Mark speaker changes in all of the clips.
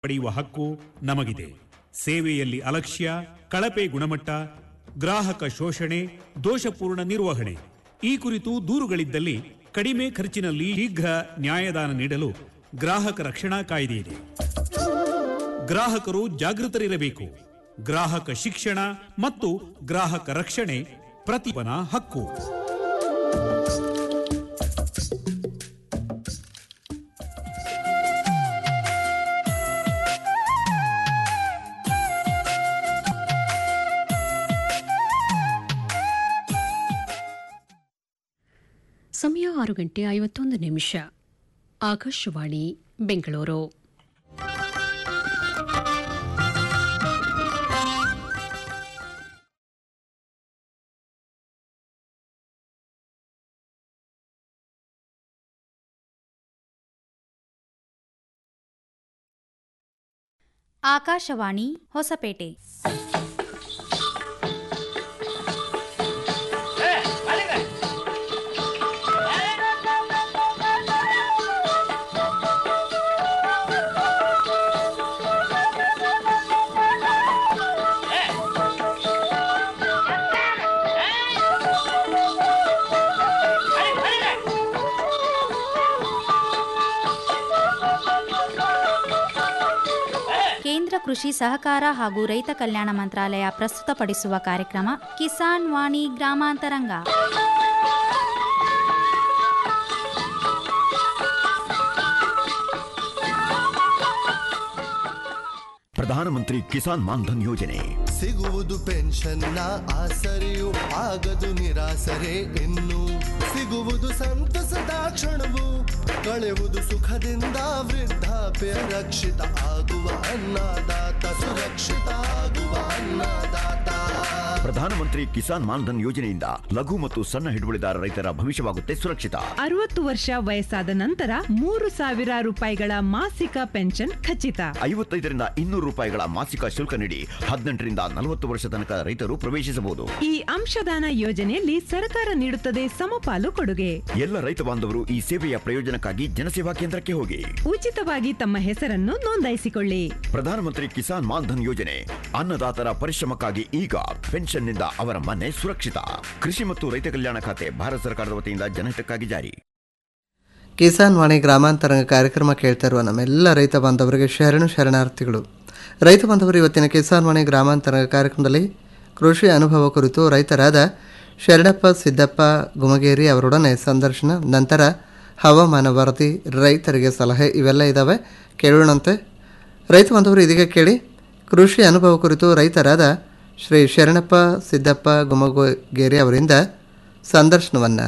Speaker 1: ಪಡೆಯುವ ಹಕ್ಕು ನಮಗಿದೆ ಸೇವೆಯಲ್ಲಿ ಅಲಕ್ಷ್ಯ ಕಳಪೆ ಗುಣಮಟ್ಟ ಗ್ರಾಹಕ ಶೋಷಣೆ ದೋಷಪೂರ್ಣ ನಿರ್ವಹಣೆ ಈ ಕುರಿತು ದೂರುಗಳಿದ್ದಲ್ಲಿ ಕಡಿಮೆ ಖರ್ಚಿನಲ್ಲಿ ಶೀಘ್ರ ನ್ಯಾಯದಾನ ನೀಡಲು ಗ್ರಾಹಕ ರಕ್ಷಣಾ ಕಾಯ್ದೆ ಇದೆ ಗ್ರಾಹಕರು ಜಾಗೃತರಿರಬೇಕು ಗ್ರಾಹಕ ಶಿಕ್ಷಣ ಮತ್ತು ಗ್ರಾಹಕ ರಕ್ಷಣೆ ಪ್ರತಿಪನ ಹಕ್ಕು
Speaker 2: ಸಮಯ ಆರು ಗಂಟೆ ಐವತ್ತೊಂದು ನಿಮಿಷ ಆಕಾಶವಾಣಿ ಬೆಂಗಳೂರು
Speaker 3: ಆಕಾಶವಾಣಿ ಹೊಸಪೇಟೆ ಕೇಂದ್ರ ಕೃಷಿ ಸಹಕಾರ ಹಾಗೂ ರೈತ ಕಲ್ಯಾಣ ಮಂತ್ರಾಲಯ ಪ್ರಸ್ತುತಪಡಿಸುವ ಕಾರ್ಯಕ್ರಮ ಕಿಸಾನ್ ವಾಣಿ ಗ್ರಾಮಾಂತರಂಗ
Speaker 4: ಪ್ರಧಾನಮಂತ್ರಿ ಕಿಸಾನ್ ಮಾನ್ಧನ್ ಯೋಜನೆ
Speaker 5: ಸಿಗುವುದು ಪೆನ್ಷನ್ನ ಆಸರೆಯು ಆಗದು ನಿರಾಸರೆ ಇನ್ನು ಸಿಗುವುದು ಸಂತಸದ ಕ್ಷಣವು ಕಳೆಯುವುದು ಸುಖದಿಂದ ವೃದ್ಧಾಪ್ಯ ರಕ್ಷಿತ ಆಗುವ ಅನ್ನದಾತ ಸುರಕ್ಷಿತ ಆಗುವ ಅನ್ನದಾತ
Speaker 4: ಪ್ರಧಾನಮಂತ್ರಿ ಕಿಸಾನ್ ಮಾನ್ಧನ್ ಯೋಜನೆಯಿಂದ ಲಘು ಮತ್ತು ಸಣ್ಣ ಹಿಡುವಳಿದಾರ ರೈತರ ಭವಿಷ್ಯವಾಗುತ್ತೆ ಸುರಕ್ಷಿತ
Speaker 6: ಅರವತ್ತು ವರ್ಷ ವಯಸ್ಸಾದ ನಂತರ ಮೂರು ಸಾವಿರ ರೂಪಾಯಿಗಳ ಮಾಸಿಕ ಪೆನ್ಷನ್ ಖಚಿತ
Speaker 4: ಐವತ್ತೈದರಿಂದ ಇನ್ನೂರು ರೂಪಾಯಿಗಳ ಮಾಸಿಕ ಶುಲ್ಕ ನೀಡಿ ಹದಿನೆಂಟರಿಂದ ನಲವತ್ತು ವರ್ಷ ತನಕ ರೈತರು ಪ್ರವೇಶಿಸಬಹುದು
Speaker 6: ಈ ಅಂಶದಾನ ಯೋಜನೆಯಲ್ಲಿ ಸರ್ಕಾರ ನೀಡುತ್ತದೆ ಸಮಪಾಲು ಕೊಡುಗೆ
Speaker 4: ಎಲ್ಲ ರೈತ ಬಾಂಧವರು ಈ ಸೇವೆಯ ಪ್ರಯೋಜನಕ್ಕಾಗಿ ಜನಸೇವಾ ಕೇಂದ್ರಕ್ಕೆ ಹೋಗಿ
Speaker 6: ಉಚಿತವಾಗಿ ತಮ್ಮ ಹೆಸರನ್ನು ನೋಂದಾಯಿಸಿಕೊಳ್ಳಿ
Speaker 4: ಪ್ರಧಾನಮಂತ್ರಿ ಕಿಸಾನ್ ಮಾನ್ಧನ್ ಯೋಜನೆ ಅನ್ನದಾತರ ಪರಿಶ್ರಮಕ್ಕಾಗಿ ಈಗ ಪೆನ್ಷನ್ನಿಂದ ಅವರ ಮನೆ ಸುರಕ್ಷಿತ ಕೃಷಿ ಮತ್ತು ರೈತ ಕಲ್ಯಾಣ ಖಾತೆ ಭಾರತ ಸರ್ಕಾರದ ವತಿಯಿಂದ ಜನಹಿತಕ್ಕಾಗಿ ಜಾರಿ
Speaker 7: ಕಿಸಾನ್ ವಾಣಿ ಗ್ರಾಮಾಂತರಂಗ ಕಾರ್ಯಕ್ರಮ ಕೇಳ್ತಾ ಇರುವ ನಮ್ಮೆಲ್ಲ ರೈತ ಬಾಂಧವರಿಗೆ ಶರಣು ಶರಣಾರ್ಥಿಗಳು ರೈತ ಬಾಂಧವರು ಇವತ್ತಿನ ಕಿಸಾನ್ ವಾಣಿ ಗ್ರಾಮಾಂತರಂಗ ಕಾರ್ಯಕ್ರಮದಲ್ಲಿ ಕೃಷಿ ಅನುಭವ ಕುರಿತು ರೈತರಾದ ಶರಣಪ್ಪ ಸಿದ್ದಪ್ಪ ಗುಮಗೇರಿ ಅವರೊಡನೆ ಸಂದರ್ಶನ ನಂತರ ಹವಾಮಾನ ವರದಿ ರೈತರಿಗೆ ಸಲಹೆ ಇವೆಲ್ಲ ಇದ್ದಾವೆ ಕೇಳೋಣಂತೆ ರೈತ ಬಾಂಧವರು ಇದೀಗ ಕೇಳಿ ಕೃಷಿ ಅನುಭವ ಕುರಿತು ರೈತರಾದ ಶ್ರೀ ಶರಣಪ್ಪ ಸಿದ್ದಪ್ಪ ಗುಮಗೇರಿ ಅವರಿಂದ ಸಂದರ್ಶನವನ್ನು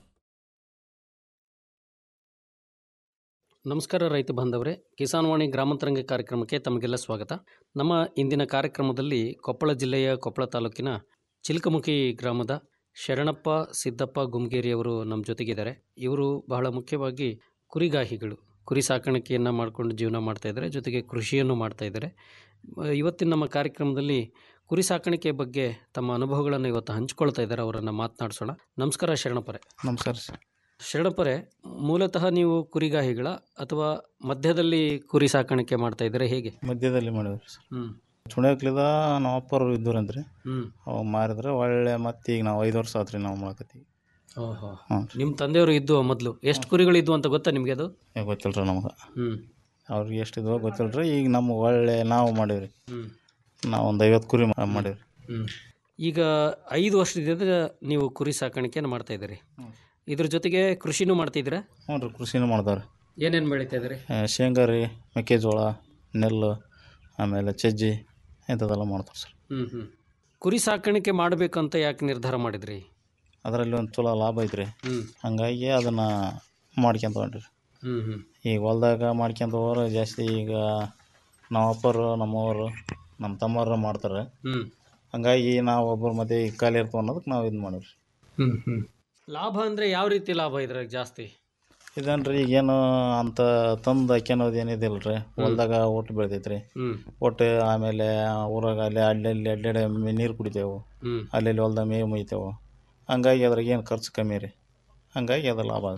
Speaker 8: ನಮಸ್ಕಾರ ರೈತ ಬಾಂಧವರೇ ಕಿಸಾನ್ ವಾಣಿ ಗ್ರಾಮಾಂತರಂಗ ಕಾರ್ಯಕ್ರಮಕ್ಕೆ ತಮಗೆಲ್ಲ ಸ್ವಾಗತ ನಮ್ಮ ಇಂದಿನ ಕಾರ್ಯಕ್ರಮದಲ್ಲಿ ಕೊಪ್ಪಳ ಜಿಲ್ಲೆಯ ಕೊಪ್ಪಳ ತಾಲೂಕಿನ ಚಿಲ್ಕಮುಖಿ ಗ್ರಾಮದ ಶರಣಪ್ಪ ಸಿದ್ದಪ್ಪ ಗುಮ್ಗೇರಿ ಅವರು ನಮ್ಮ ಜೊತೆಗಿದ್ದಾರೆ ಇವರು ಬಹಳ ಮುಖ್ಯವಾಗಿ ಕುರಿಗಾಹಿಗಳು ಕುರಿ ಸಾಕಾಣಿಕೆಯನ್ನು ಮಾಡಿಕೊಂಡು ಜೀವನ ಮಾಡ್ತಾ ಇದ್ದಾರೆ ಜೊತೆಗೆ ಕೃಷಿಯನ್ನು ಮಾಡ್ತಾ ಇದ್ದಾರೆ ಅಹ್, ಇವತ್ತಿನ ನಮ್ಮ ಕಾರ್ಯಕ್ರಮದಲ್ಲಿ ಕುರಿ ಸಾಕಾಣಿಕೆ ಬಗ್ಗೆ ತಮ್ಮ ಅನುಭವಗಳನ್ನು ಇವತ್ತು ಹಂಚ್ಕೊಳ್ತಾ ಇದ್ದಾರೆ ಅವರನ್ನು ಮಾತನಾಡಿಸೋಣ ನಮಸ್ಕಾರ ಶರಣಪ್ಪರೇ
Speaker 9: ನಮಸ್ಕಾರ ಸರ್
Speaker 8: ಶರಣಪ್ಪರೇ ಮೂಲತಃ ನೀವು ಕುರಿಗಾಹಿಗಳ ಅಥವಾ ಮಧ್ಯದಲ್ಲಿ ಕುರಿ ಸಾಕಾಣಿಕೆ ಮಾಡ್ತಾ ಇದ್ದಾರೆ ಹೇಗೆ
Speaker 9: ಮಧ್ಯದಲ್ಲಿ ಮಾಡಿದ್ರಿ ಸರ್
Speaker 8: ಹ್ಮ್
Speaker 9: ಚುಣ್ಯಾಕ್ಲಿದ ನಾವು ಅಪ್ಪರು ಇದ್ದೂರಂತ್ರಿ
Speaker 8: ಹ್ಮ್
Speaker 9: ಅವಾಗ ಮಾರಿದ್ರೆ ಒಳ್ಳೆ ಮತ್ತೆ ಈಗ ನಾವು ಐದು ವರ್ಷ ಆತ್ರಿ ನಾವು ಮಾಡಕತ್ತೀವಿ
Speaker 8: ಓಹೋ
Speaker 9: ಹ್ಞೂ
Speaker 8: ನಿಮ್ಮ ತಂದೆಯವರು ಇದ್ದು ಮೊದಲು ಎಷ್ಟು ಕುರಿಗಳು ಇದ್ವು ಅಂತ ಗೊತ್ತಾ ನಿಮಗೆ ಅದು
Speaker 9: ಈಗ ಗೊತ್ತಿಲ್ಲ ರೀ ನಮ್ಗೆ
Speaker 8: ಹ್ಮ್
Speaker 9: ಅವ್ರಿಗೆ ಎಷ್ಟು ಇದ್ವೋ ಗೊತ್ತಿಲ್ಲ ರೀ ಈಗ ನಮ್ಗೆ ಒಳ್ಳೆ ನಾವು ಮಾಡೀವಿ
Speaker 8: ಹ್ಮ್
Speaker 9: ನಾವು ಒಂದು ಐವತ್ತು ಕುರಿ ಮಾ- ಮಾಡೀವಿ
Speaker 8: ಹ್ಮ್ ಈಗ ಐದು ವರ್ಷದಿಂದ ನೀವು ಕುರಿ ಸಾಕಾಣಿಕೆಯನ್ನು ಮಾಡ್ತಾ ಇದ್ದೀರಿ ಇದ್ರ ಜೊತೆಗೆ ಕೃಷಿನೂ ಮಾಡ್ತಿದ್ದೀರಾ
Speaker 9: ಹ್ಞೂ ರೀ ಕೃಷಿನೂ ಮಾಡ್ತಾವ್ರಿ
Speaker 8: ಏನೇನು ಬೆಳೀತಾ ಇದ್ದೀರಿ
Speaker 9: ಶೇಂಗಾ ರೀ ಮೆಕ್ಕೆಜೋಳ ನೆಲ್ಲು ಆಮೇಲೆ ಚಜ್ಜಿ ಇಂಥದ್ದೆಲ್ಲ ಮಾಡ್ತಾರೆ ಸರ್
Speaker 8: ಹ್ಮ್ ಹ್ಮ್ ಕುರಿ ಸಾಕಾಣಿಕೆ ಮಾಡಬೇಕಂತ ಯಾಕೆ ನಿರ್ಧಾರ ಮಾಡಿದ್ರಿ
Speaker 9: ಅದರಲ್ಲಿ ಒಂದು ಚಲೋ ಲಾಭ ಐತ್ರಿ
Speaker 8: ಹ್ಮ್
Speaker 9: ಹಂಗಾಗಿ ಅದನ್ನು ಮಾಡ್ಕೊಂತ ಹೊಂಟ್ರಿ
Speaker 8: ಹ್ಮ್ ಹ್ಮ್
Speaker 9: ಈಗ ಹೊಲ್ದಾಗ ಮಾಡ್ಕೊಂತ ಹೋದ್ರೆ ಜಾಸ್ತಿ ಈಗ ನಮ್ಮ ಅಪ್ಪರು ನಮ್ಮವರು ನಮ್ಮ ತಮ್ಮರು ಮಾಡ್ತಾರೆ
Speaker 8: ಹ್ಮ್
Speaker 9: ಹಂಗಾಗಿ ನಾವು ಒಬ್ಬರ ಮಧ್ಯೆ ಈಗ ಖಾಲಿ ಇರ್ತೀವಿ ಅನ್ನೋದಕ್ಕೆ ನಾವು ಇದು ಮಾಡಿರಿ
Speaker 8: ಹ್ಮ್ ಹ್ಮ್ ಲಾಭ ಅಂದ್ರೆ ಯಾವ ರೀತಿ ಲಾಭ ಇದ್ರಾಗ ಜಾಸ್ತಿ
Speaker 9: ಇದೇನ್ರಿ ಈಗೇನು ಅಂತ ತಂದು ಹಾಕ್ಯನೋದು ಏನಿದಿಲ್ಲ ರೀ ಹೊಲ್ದಾಗ ಒಟ್ಟು ಬೆಳ್ತೈತ್ರಿ
Speaker 8: ಹ್ಮ್
Speaker 9: ಒಟ್ಟು ಆಮೇಲೆ ಊರಾಗ ಅಲ್ಲಿ ಅಡ್ಡಲ್ಲಿ ಅಡ್ಡಾಡಿ ನೀರು ಕುಡಿತೇವೆ
Speaker 8: ಹ್ಮ್
Speaker 9: ಅಲ್ಲಿ ಹೊಲ್ದಾಗ ಮೇವು ಮುಯ್ತೇವೆ ಹಂಗಾಗಿ ಅದ್ರಾಗ ಏನು ಖರ್ಚು ಕಮ್ಮಿ ರೀ ಹಂಗಾಗಿ ಅದು ಲಾಭ ಆಗುತ್ತೆ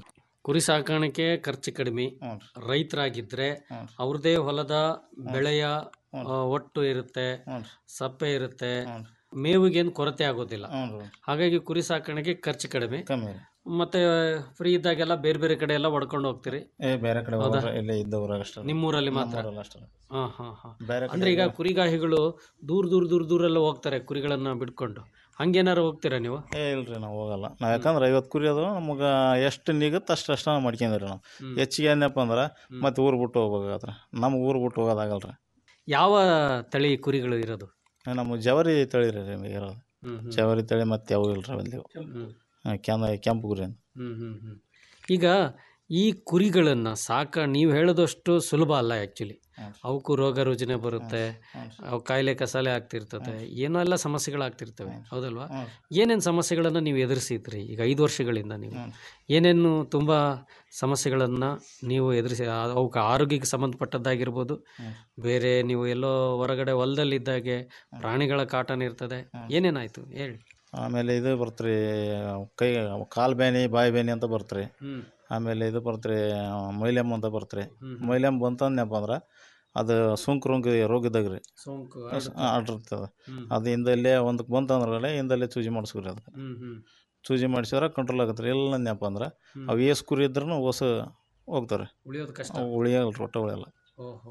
Speaker 8: ಕುರಿ ಸಾಕಾಣಿಕೆ ಖರ್ಚು ಕಡಿಮೆ
Speaker 9: ಹ್ಞೂ
Speaker 8: ರೈತರಾಗಿದ್ರೆ
Speaker 9: ಹ್ಞೂ
Speaker 8: ಅವ್ರದೇ ಹೊಲದ ಬೆಳೆಯ
Speaker 9: ಹ್ಞೂ.
Speaker 8: ಆ, ಒಟ್ಟು ಇರುತ್ತೆ
Speaker 9: ಹ್ಞೂ
Speaker 8: ಸಪ್ಪೆ ಇರುತ್ತೆ
Speaker 9: ಹ್ಞೂ
Speaker 8: ಮೇವಿಗೇನು ಕೊರತೆ ಆಗೋದಿಲ್ಲ
Speaker 9: ಹ್ಞೂ ರೀ
Speaker 8: ಹಾಗಾಗಿ ಕುರಿ ಸಾಕಾಣಿಕೆ ಖರ್ಚು ಕಡಿಮೆ
Speaker 9: ಕಮ್ಮಿ ರೀ
Speaker 8: ಮತ್ತೆ ಫ್ರೀ ಇದ್ದಾಗೆಲ್ಲ ಬೇರೆ ಬೇರೆ ಕಡೆ ಎಲ್ಲ ಹೊಡ್ಕೊಂಡು ಹೋಗ್ತೀರಿ
Speaker 9: ಏ ಬೇರೆ ಕಡೆ
Speaker 8: ಹೌದಾ?
Speaker 9: ಹೋದ್ರೆ ಇಲ್ಲೇ ಇದ್ದ ಊರಾಗ ಅಷ್ಟೇ ರೀ.
Speaker 8: ನಿಮ್ಮೂರಲ್ಲಿ ಮಾತ್ರ
Speaker 9: ನಮ್ಮೂರಲ್ಲಿ ಅಷ್ಟೇ ರೀ.
Speaker 8: ಹಾ ಹಾ ಹಾ
Speaker 9: ಬೇರೆ
Speaker 8: ಅಂದ್ರೆ ಈಗ
Speaker 9: ಕಡೆ
Speaker 8: ಕುರಿಗಾಹಿಗಳು ದೂರ ದೂರ ದೂರ ದೂರೆಲ್ಲ ಹೋಗ್ತಾರೆ ಕುರಿಗಳನ್ನ ಬಿಡ್ಕೊಂಡು ಹಂಗೇನಾರು ಹೋಗ್ತೀರಾ ನೀವು
Speaker 9: ಏ ಇಲ್ರಿ ನಾವು ಹೋಗಲ್ಲ ನಾವು ಯಾಕಂದ್ರೆ ಐವತ್ತು ಕುರಿ ಅದು ನಮಗೆ ಎಷ್ಟು ನಿಗುತ್ತೆ ಅಷ್ಟು ಅಷ್ಟು ನಾವು ಮಾಡ್ಕೊಂಡ್ರಿ ನಾವು
Speaker 8: ಹ್ಮ್.
Speaker 9: ಹೆಚ್ಚಿಗೆ ಏನಪ್ಪ ಅಂದ್ರೆ ಮತ್ತೆ ಊರು ಬಿಟ್ಟು ಹೋಗ್ಬೇಕಾದ್ರೆ ನಮ್ಗೆ ಊರು ಬಿಟ್ಟು ಹೋಗೋದಾಗಲ್ಲ ರೀ
Speaker 8: ಯಾವ ತಳಿ ಕುರಿಗಳು ಇರೋದು
Speaker 9: ನಮ್ಮ ಜವರಿ ತಳಿ ರೀ ನಿಮಗೆ ಇರೋದು
Speaker 8: ಹ್ಮ್ ಹ್ಮ್.
Speaker 9: ಜವರಿ ತಳಿ ಮತ್ತೆ ಯಾವ ಇಲ್ಲ ರೀ ಅಲ್ಲಿ
Speaker 8: ಹ್ಮ್.
Speaker 9: ಕೆಂದ ಕೆಂಪು ಕುರಿ ಅಂತ
Speaker 8: ಹ್ಮ್ ಹ್ಮ್ ಹ್ಮ್ ಈಗ ಈ ಕುರಿಗಳನ್ನು ಸಾಕ ನೀವು ಹೇಳೋದಷ್ಟು ಸುಲಭ ಅಲ್ಲ ಆ್ಯಕ್ಚುಲಿ
Speaker 9: ಹ್ಮ್.
Speaker 8: ಅವಕ್ಕೂ ರೋಗ ರುಜಿನ ಬರುತ್ತೆ
Speaker 9: ಹ್ಮ್.
Speaker 8: ಅವು ಕಾಯಿಲೆ ಕಸಾಲೆ ಆಗ್ತಿರ್ತದೆ ಏನೋ ಎಲ್ಲ ಸಮಸ್ಯೆಗಳಾಗ್ತಿರ್ತವೆ ಹೌದಲ್ವಾ
Speaker 9: ಹ್ಮ್.
Speaker 8: ಏನೇನು ಸಮಸ್ಯೆಗಳನ್ನು ನೀವು ಎದುರಿಸಿದ್ರಿ ಈಗ ಐದು ವರ್ಷಗಳಿಂದ ನೀವು
Speaker 9: ಹ್ಮ್.
Speaker 8: ಏನೇನು ತುಂಬ ಸಮಸ್ಯೆಗಳನ್ನು ನೀವು ಎದುರಿಸಿ ಆ- ಅವಕ್ಕೆ ಆರೋಗ್ಯಕ್ಕೆ ಸಂಬಂಧಪಟ್ಟದ್ದಾಗಿರ್ಬೋದು
Speaker 9: ಹ್ಮ್.
Speaker 8: ಬೇರೆ ನೀವು ಎಲ್ಲೋ ಹೊರಗಡೆ ಹೊಲದಲ್ಲಿದ್ದಾಗೆ ಪ್ರಾಣಿಗಳ ಕಾಟನ ಇರ್ತದೆ ಏನೇನಾಯಿತು ಹೇಳಿ
Speaker 9: ಆಮೇಲೆ ಇದು ಬರ್ತ್ರಿ ಕೈ ಕಾಲು ಬೇನೆ ಬಾಯಿ ಬೇನೆ ಅಂತ ಬರ್ತ್ರಿ
Speaker 8: ಹ್ಞೂ
Speaker 9: ಆಮೇಲೆ ಇದು ಬರ್ತ್ರಿ ಮೈಲೆಮ್ ಅಂತ ಬರ್ತ್ರಿ
Speaker 8: ಹ್ಮ್.
Speaker 9: ಮೈಲೆಮ್ ಬಂತಂದ್ನಪ್ಪ ಅಂದ್ರೆ ಅದು ಸುಂಕ್ ರೋಗ ರೋಗ ಇದ್ದಾಗ ರೀ
Speaker 8: ಸೋಂಕು
Speaker 9: ಆಡಿರ್ತದೆ
Speaker 8: ಹ್ಮ್.
Speaker 9: ಅದು ಹಿಂದಲ್ಲೇ ಒಂದಕ್ಕೆ ಬಂತಂದ್ರೆ ಹಿಂದಲ್ಲೇ ಚೂಜಿ ಮಾಡಿಸ್ಕೊರಿ ಅದಕ್ಕೆ
Speaker 8: ಹ್ಞೂ ಹ್ಞೂ
Speaker 9: ಚೂಜಿ ಮಾಡಿಸಿದ್ರೆ ಕಂಟ್ರೋಲ್ ಆಗತ್ತೆ ರೀ ಇಲ್ಲ ಅಂದ್ನಪ್ಪ ಅಂದ್ರೆ
Speaker 8: ಹ್ಮ್.
Speaker 9: ಅವು ಏಸ್ ಕುರಿ ಇದ್ರೂ ಹೊಸ ಹೋಗ್ತಾರೆ
Speaker 8: ಉಳಿಯೋದು ಕಷ್ಟ
Speaker 9: ಅವು ಉಳಿಯಲ್ಲ ಒಟ್ಟ ಉಳಿಯಲ್ಲ
Speaker 8: ಓಹೋ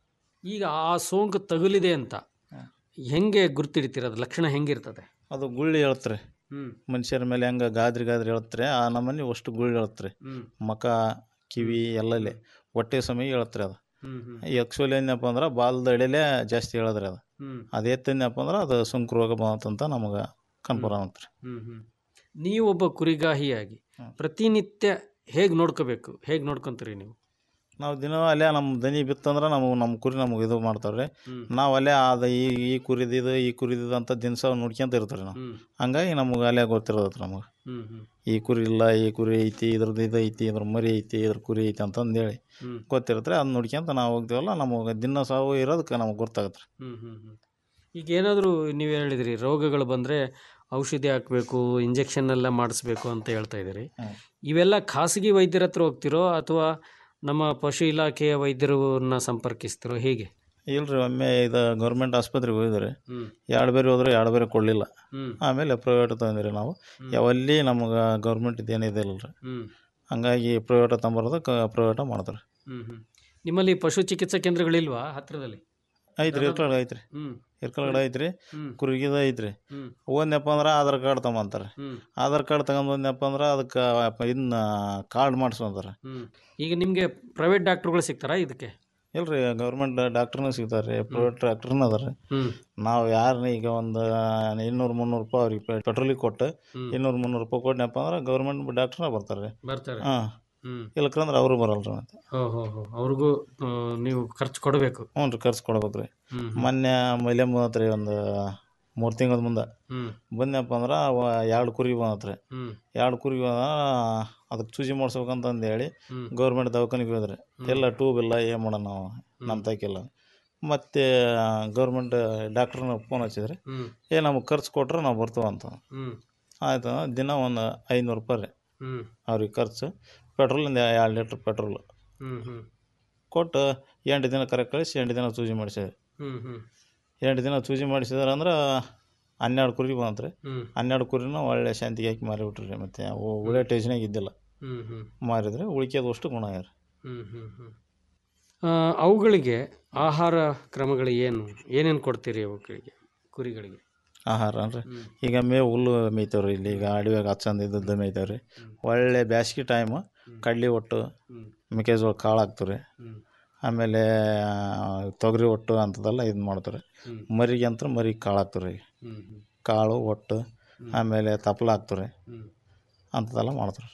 Speaker 8: ಈಗ ಆ ಸೋಂಕು ತಗುಲಿದೆ ಅಂತ
Speaker 9: ಹ್ಮ್.
Speaker 8: ಹೆಂಗೆ ಗುರ್ತಿಡ್ತೀರ ಅದು ಲಕ್ಷಣ ಹೆಂಗಿರ್ತದೆ
Speaker 9: ಅದು ಗುಳ್ಳಿ ಹೇಳ್ತ್ರಿ
Speaker 8: ಹ್ಮ್
Speaker 9: ಮನುಷ್ಯರ ಮೇಲೆ ಹೆಂಗೆ ಗಾದ್ರಿ ಗಾದ್ರಿ ಹೇಳ್ತ್ರಿ ಆ ನಮ್ಮನೆ ಅಷ್ಟು ಗುಳ್ಳಿ ಹೇಳ್ತ್ರಿ
Speaker 8: ಹ್ಮ್
Speaker 9: ಮಕ ಕಿವಿ ಎಲ್ಲಲ್ಲಿ ಹೊಟ್ಟೆ ಸಮಯ ಹೇಳ್ತ್ರಿ ಅದು
Speaker 8: ಹ್ಮ್ ಹ್ಮ್
Speaker 9: ಆ್ಯಕ್ಚುಲಿ ಏನಪ್ಪ ಅಂದ್ರೆ ಬಾಲ್ದ ಎಳೆಲೇ ಜಾಸ್ತಿ ಹೇಳದ್ರಿ ಅದು
Speaker 8: ಹ್ಮ್
Speaker 9: ಅದು ಎತ್ತೇನಪ್ಪ ಅಂದ್ರೆ ಅದು ಸುಂಕು ರೋಗ ಬಂತಂತ ನಮಗೆ ಕನ್ಫರ್ಮ್ ಆಗತ್ರಿ
Speaker 8: ಹ್ಮ್ ಹ್ಮ್ ನೀವೊಬ್ಬ ಕುರಿಗಾಹಿಯಾಗಿ
Speaker 9: ಹ್ಮ್.
Speaker 8: ಪ್ರತಿನಿತ್ಯ ಹೇಗೆ ನೋಡ್ಕೋಬೇಕು ಹೇಗೆ ನೋಡ್ಕೊಂತೀರಿ ನೀವು
Speaker 9: ನಾವು ದಿನ ಅಲ್ಲೇ ನಮ್ಮ ದನಿ ಬಿತ್ತಂದ್ರೆ ನಾವು ನಮ್ಮ ಕುರಿ ನಮಗೆ ಇದು ಮಾಡ್ತಾವ್ರಿ ರೀ
Speaker 8: ಹ್ಮ್
Speaker 9: ನಾವು ಅಲ್ಲೇ ಅದು ಈ ಈ ಕುರಿದಿದು ಈ ಕುರಿದಿದು ಅಂತ ದಿನಸ ನೋಡ್ಕೊಂತ ಇರ್ತೀವಿ ನಾವು
Speaker 8: ಹ್ಮ್
Speaker 9: ಹಂಗಾಗಿ ನಮಗೆ ಅಲ್ಲೇ ಗೊತ್ತಿರೋದತ್ರ ನಮಗೆ
Speaker 8: ಹ್ಮ್ ಹ್ಮ್
Speaker 9: ಈ ಕುರಿ ಇಲ್ಲ ಈ ಕುರಿ ಐತಿ ಇದ್ರದ್ದು ಇದು ಐತಿ ಇದ್ರ ಮರಿ ಐತಿ ಇದ್ರ ಕುರಿ ಐತಿ ಅಂತಂದು ಹೇಳಿ
Speaker 8: ಹ್ಮ್
Speaker 9: ಗೊತ್ತಿರುತ್ತೆ ಅದನ್ನ ನೋಡ್ಕೊಂತ ನಾವು ಹೋಗ್ತೀವಲ್ಲ ನಮಗೆ ದಿನ ಸಾವು ಇರೋದಕ್ಕೆ ನಮಗೆ ಗೊತ್ತಾಗತ್ತೆ ರೀ
Speaker 8: ಹ್ಮ್ ಹ್ಮ್ ಹ್ಮ್ ಈಗ ಏನಾದರೂ ನೀವು ಹೇಳಿದ್ರಿ ರೋಗಗಳು ಬಂದರೆ ಔಷಧಿ ಹಾಕಬೇಕು ಇಂಜೆಕ್ಷನ್ ಎಲ್ಲ ಮಾಡಿಸ್ಬೇಕು ಅಂತ ಹೇಳ್ತಾ ಇದ್ದೀರಿ
Speaker 9: ಹ್ಮ್.
Speaker 8: ಇವೆಲ್ಲ ಖಾಸಗಿ ವೈದ್ಯರ ಹತ್ರ ಹೋಗ್ತಿರೋ ಅಥವಾ ನಮ್ಮ ಪಶು ಇಲಾಖೆಯ ವೈದ್ಯರನ್ನ ಸಂಪರ್ಕಿಸ್ತಿರೋ ಹೇಗೆ
Speaker 9: ಇಲ್ರಿ ಒಮ್ಮೆ ಇದು ಗೌರ್ಮೆಂಟ್ ಆಸ್ಪತ್ರೆಗೆ ಹೋಗಿದ್ರಿ
Speaker 8: ಹ್ಮ್
Speaker 9: ಎರಡು ಬೇರೆ ಹೋದ್ರೆ ಎರಡು ಬೇರೆ ಕೊಡಲಿಲ್ಲ
Speaker 8: ಹ್ಮ್
Speaker 9: ಆಮೇಲೆ ಪ್ರೈವೇಟ್ ತಂದಿರಿ ನಾವು ಯಾವಲ್ಲಿ ನಮಗೆ ಗೌರ್ಮೆಂಟ್ ಏನಿದೆ ರೀ
Speaker 8: ಹ್ಮ್
Speaker 9: ಹಂಗಾಗಿ ಪ್ರೈವೇಟ್ ತಂಬರೋದು ಕ ಪ್ರೈವೇಟ ಮಾಡ್ತಾರೆ
Speaker 8: ಹ್ಮ್ ಹ್ಮ್ ನಿಮ್ಮಲ್ಲಿ ಪಶು ಚಿಕಿತ್ಸಾ ಕೇಂದ್ರಗಳಿಲ್ವಾ ಹತ್ತಿರದಲ್ಲಿ
Speaker 9: ಐತ್ರಿ ಇರ್ಕಲ್ಗಡೆ ಐತ್ರಿ
Speaker 8: ಹ್ಮ್
Speaker 9: ಇರ್ಕಲ್ಗಡೆ ಐತ್ರಿ
Speaker 8: ಹ್ಮ್
Speaker 9: ಕುರಿಗಿದ ಐತ್ರಿ
Speaker 8: ಹ್ಮ್
Speaker 9: ಹೋದ್ನಪ್ಪ ಅಂದ್ರೆ ಆಧಾರ್ ಕಾರ್ಡ್ ತಗೊಂತಾರೆ
Speaker 8: ಹ್ಮ್
Speaker 9: ಆಧಾರ್ ಕಾರ್ಡ್ ತಗೊಂಡ್ ಬಂದ್ನಪ್ಪ ಅಂದ್ರೆ ಅದಕ್ಕೆ ಇದನ್ನ ಕಾರ್ಡ್ ಮಾಡಿಸ್ಕೊಂತಾರೆ
Speaker 8: ಹ್ಮ್ ಈಗ ನಿಮಗೆ ಪ್ರೈವೇಟ್ ಡಾಕ್ಟ್ರುಗಳು ಸಿಗ್ತಾರಾ ಇದಕ್ಕೆ
Speaker 9: ಇಲ್ರಿ ಗೌರ್ಮೆಂಟ್ ಡಾಕ್ಟ್ರನೂ ಸಿಗ್ತಾರೆ ರೀ ಪ್ರೈವೇಟ್ ಡಾಕ್ಟ್ರನೂ ಅದಾರ
Speaker 8: ಹ್ಮ್
Speaker 9: ನಾವು ಯಾರನ್ನ ಈಗ ಒಂದು ಇನ್ನೂರು ಮುನ್ನೂರು ರೂಪಾಯಿ ಅವ್ರಿಗೆ ಪೆಟ್ರೋಲಿಗೆ ಕೊಟ್ಟು
Speaker 8: ಹ್ಮ್.
Speaker 9: ಇನ್ನೂರು ಮುನ್ನೂರು ರೂಪಾಯಿ ಕೊಟ್ಟನಪ್ಪ ಅಂದ್ರೆ ಗೌರ್ಮೆಂಟ್ ಡಾಕ್ಟ್ರನ್ನ ಬರ್ತಾರೆ ರೀ
Speaker 8: ಬರ್ತಾರೆ
Speaker 9: ಹಾಂ
Speaker 8: ಹ್ಮ್
Speaker 9: ಇಲ್ಲಕಂದ್ರೆ ಅವರು ಬರಲ್ಲ ರೀ ಮತ್ತೆ
Speaker 8: ಹೋ ಹೋ ಹೋ ಅವ್ರಿಗೂ ಆ, ನೀವು ಖರ್ಚು ಕೊಡಬೇಕು
Speaker 9: ಹ್ಞೂ ರೀ ಖರ್ಚು ಕೊಡ್ಬೇಕು ರೀ
Speaker 8: ಹ್ಮ್
Speaker 9: ಮೊನ್ನೆ ಮೈಲೆ ಬಂದತ್ರಿ ಒಂದು ಮೂರು ತಿಂಗಳ ಮುಂದೆ
Speaker 8: ಹ್ಮ್
Speaker 9: ಬಂದ್ನಪ್ಪ ಅಂದ್ರೆ ಅವ ಎರಡು ಕುರಿ ಬಂದತ್ರಿ
Speaker 8: ಹ್ಮ್
Speaker 9: ಎರಡು ಕುರಿ ಬಂದ ಅದಕ್ಕೆ ಚೂಜಿ ಮಾಡ್ಸ್ಬೇಕಂತಂದು ಹೇಳಿ
Speaker 8: ಹ್ಮ್
Speaker 9: ಗೌರ್ಮೆಂಟ್ ದವಾಖಾನಿಗೆ ಹೋದ್ರಿ ಎಲ್ಲ ಟ್ಯೂಬ್ ಇಲ್ಲ ಏನು ಮಾಡೋಣ ನಾವು ನಮ್ಮ ತೈಕಿಲ್ಲ ಮತ್ತು ಗೌರ್ಮೆಂಟ್ ಡಾಕ್ಟ್ರನ್ನ ಫೋನ್ ಹಚ್ಚಿದ್ರಿ
Speaker 8: ಹ್ಮ್
Speaker 9: ಏ ನಮಗೆ ಖರ್ಚು ಕೊಟ್ರೆ ನಾವು ಬರ್ತೀವಿ ಅಂತ
Speaker 8: ಹ್ಮ್
Speaker 9: ಆಯ್ತು ದಿನ ಒಂದು ಐನೂರು ರೂಪಾಯಿ ರೀ
Speaker 8: ಹ್ಮ್
Speaker 9: ಅವ್ರಿಗೆ ಖರ್ಚು ಪೆಟ್ರೋಲಿಂದ ಎರಡು ಲೀಟ್ರ್ ಪೆಟ್ರೋಲ್
Speaker 8: ಹ್ಮ್ ಹ್ಮ್
Speaker 9: ಕೊಟ್ಟು ಎಂಟು ದಿನ ಕರೆ ಕಳಿಸಿ ಎಂಟು ದಿನ ಚೂಜಿ ಮಾಡಿಸಿದ್ರಿ
Speaker 8: ಹ್ಮ್ ಹ್ಮ್
Speaker 9: ಎಂಟು ದಿನ ಚೂಜಿ ಮಾಡಿಸಿದ್ರೆ ಅಂದ್ರೆ ಹನ್ನೆರಡು ಕುರಿ ಬಂತ್ರಿ
Speaker 8: ಹ್ಮ್
Speaker 9: ಹನ್ನೆರಡು ಕುರಿನ ಒಳ್ಳೆ ಶಾಂತಿಗೆ ಹಾಕಿ ಮಾರಿಬಿಟ್ರಿ ರೀ ಮತ್ತು ಅವು ಉಳಿಯೋ ಟೇಷನಾಗ ಇದ್ದಿಲ್ಲ
Speaker 8: ಹ್ಮ್ ಹ್ಮ್
Speaker 9: ಮಾರಿದ್ರೆ ಉಳಿಕೆದು ಅಷ್ಟು ಗುಣ ಆಗ್ಯಾರ
Speaker 8: ಹ್ಮ್ ಹ್ಮ್ ಹ್ಮ್ ಆ, ಅವುಗಳಿಗೆ ಆಹಾರ ಕ್ರಮಗಳು ಏನು ಏನೇನು ಕೊಡ್ತೀರಿ ಅವುಗಳಿಗೆ ಕುರಿಗಳಿಗೆ
Speaker 9: ಆಹಾರ ಅಂದ್ರೆ
Speaker 8: ಹ್ಮ್.
Speaker 9: ಈಗ ಮೇವು ಹುಲ್ಲು ಮೇಯ್ತಾವ್ರಿ ಇಲ್ಲಿ ಈಗ ಅಡವ್ಯಾಗ ಹಚ್ಚಂದ ಇದ್ದದ್ದು ಮೇಯ್ತಾವ್ರಿ ಒಳ್ಳೆ ಬ್ಯಾಸ್ಗೆ ಟೈಮ್ ಕಡ್ಲಿ ಒಟ್ಟು
Speaker 8: ಹ್ಮ್
Speaker 9: ಮೆಕ್ಕೆಜೋಳ ಕಾಳು ಹಾಕ್ತಾರೆ
Speaker 8: ಹ್ಮ್
Speaker 9: ಆಮೇಲೆ ಆ, ತೊಗರಿ ಒಟ್ಟು ಅಂಥದ್ದೆಲ್ಲ ಇದು ಮಾಡ್ತಾರೆ
Speaker 8: ಹ್ಮ್.
Speaker 9: ಮರಿಗೆ ಅಂತ ಮರಿ ಕಾಳು ಹಾಕ್ತಾರೆ
Speaker 8: ಹ್ಮ್ ಹ್ಮ್
Speaker 9: ಕಾಳು ಒಟ್ಟು ಆಮೇಲೆ ತಪ್ಪಲ ಹಾಕ್ತಾರೆ
Speaker 8: ಹ್ಮ್
Speaker 9: ಅಂಥದ್ದೆಲ್ಲ ಮಾಡ್ತಾರೆ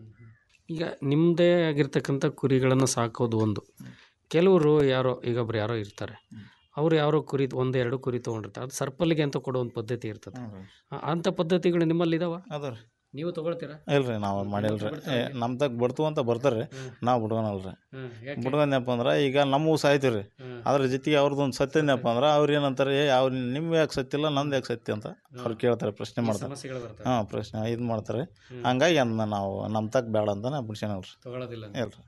Speaker 8: ಈಗ ನಿಮ್ಮದೇ ಆಗಿರ್ತಕ್ಕಂಥ ಕುರಿಗಳನ್ನು ಸಾಕೋದು ಒಂದು ಕೆಲವರು ಯಾರೋ ಈಗ ಒಬ್ರು ಯಾರೋ ಇರ್ತಾರೆ ಅವರು ಯಾರೋ ಕುರಿ ಒಂದು ಎರಡು ಕುರಿ ತೊಗೊಂಡಿರ್ತಾರೆ ಅದು ಸರ್ಪಲ್ಲಿಗೆ ಅಂತ ಕೊಡೋ ಒಂದು ಪದ್ಧತಿ ಇರ್ತದೆ ಆ- ಅಂಥ ಪದ್ಧತಿಗಳು ನಿಮ್ಮಲ್ಲಿ ಇದಾವ
Speaker 9: ಅದ ರೀ
Speaker 8: ನೀವು ತಗೊಳ್ತೀರಾ
Speaker 9: ಇಲ್ರಿ ನಾವು ಮಾಡಿಲ್ರಿ ಏ ನಮ್ದಾಗ ಬಿಡ್ತು ಅಂತ ಬರ್ತಾರೆ ನಾವು ಬಿಡ್ಕೊಳಲ್ರಿ
Speaker 8: ಹ್ಮ್, ಯಾಕೆ?
Speaker 9: ಬಿಡ್ಕೊಂಡ್ನಪ್ಪ ಅಂದ್ರೆ ಈಗ ನಮ್ಮ ಸಾಯ್ತೀವಿ ರೀ ಅದ್ರ ಜೊತೆಗೆ ಅವ್ರದ್ದು ಒಂದು ಸತ್ಯನಪ್ಪ ಅಂದ್ರೆ ಅವ್ರು ಏನಂತಾರೆ ಏ ಅವ್ರು ನಿಮ್ಮ ಯಾಕೆ ಸತ್ತಿಲ್ಲ ನಂದು ಯಾಕೆ ಸತ್ಯ ಅಂತ ಅವ್ರು ಕೇಳ್ತಾರೆ ಪ್ರಶ್ನೆ ಮಾಡ್ತಾರೆ
Speaker 8: ಸಮಸ್ಯೆಗಳು ಬರ್ತವೆ
Speaker 9: ಹಾಂ ಪ್ರಶ್ನೆ ಇದು ಮಾಡ್ತಾರೆ ಹಂಗಾಗಿ ಅದನ್ನ ನಾವು ನಮ್ಮ ತಕ್ಕ ಬೇಡ ಅಂತ ನಾವು ಬಿಡ್ಸ್ಕೊಳಲ್ರಿ
Speaker 8: ತಗೊಳ್ಳೋದಿಲ್ಲ
Speaker 9: ಇಲ್ರಿ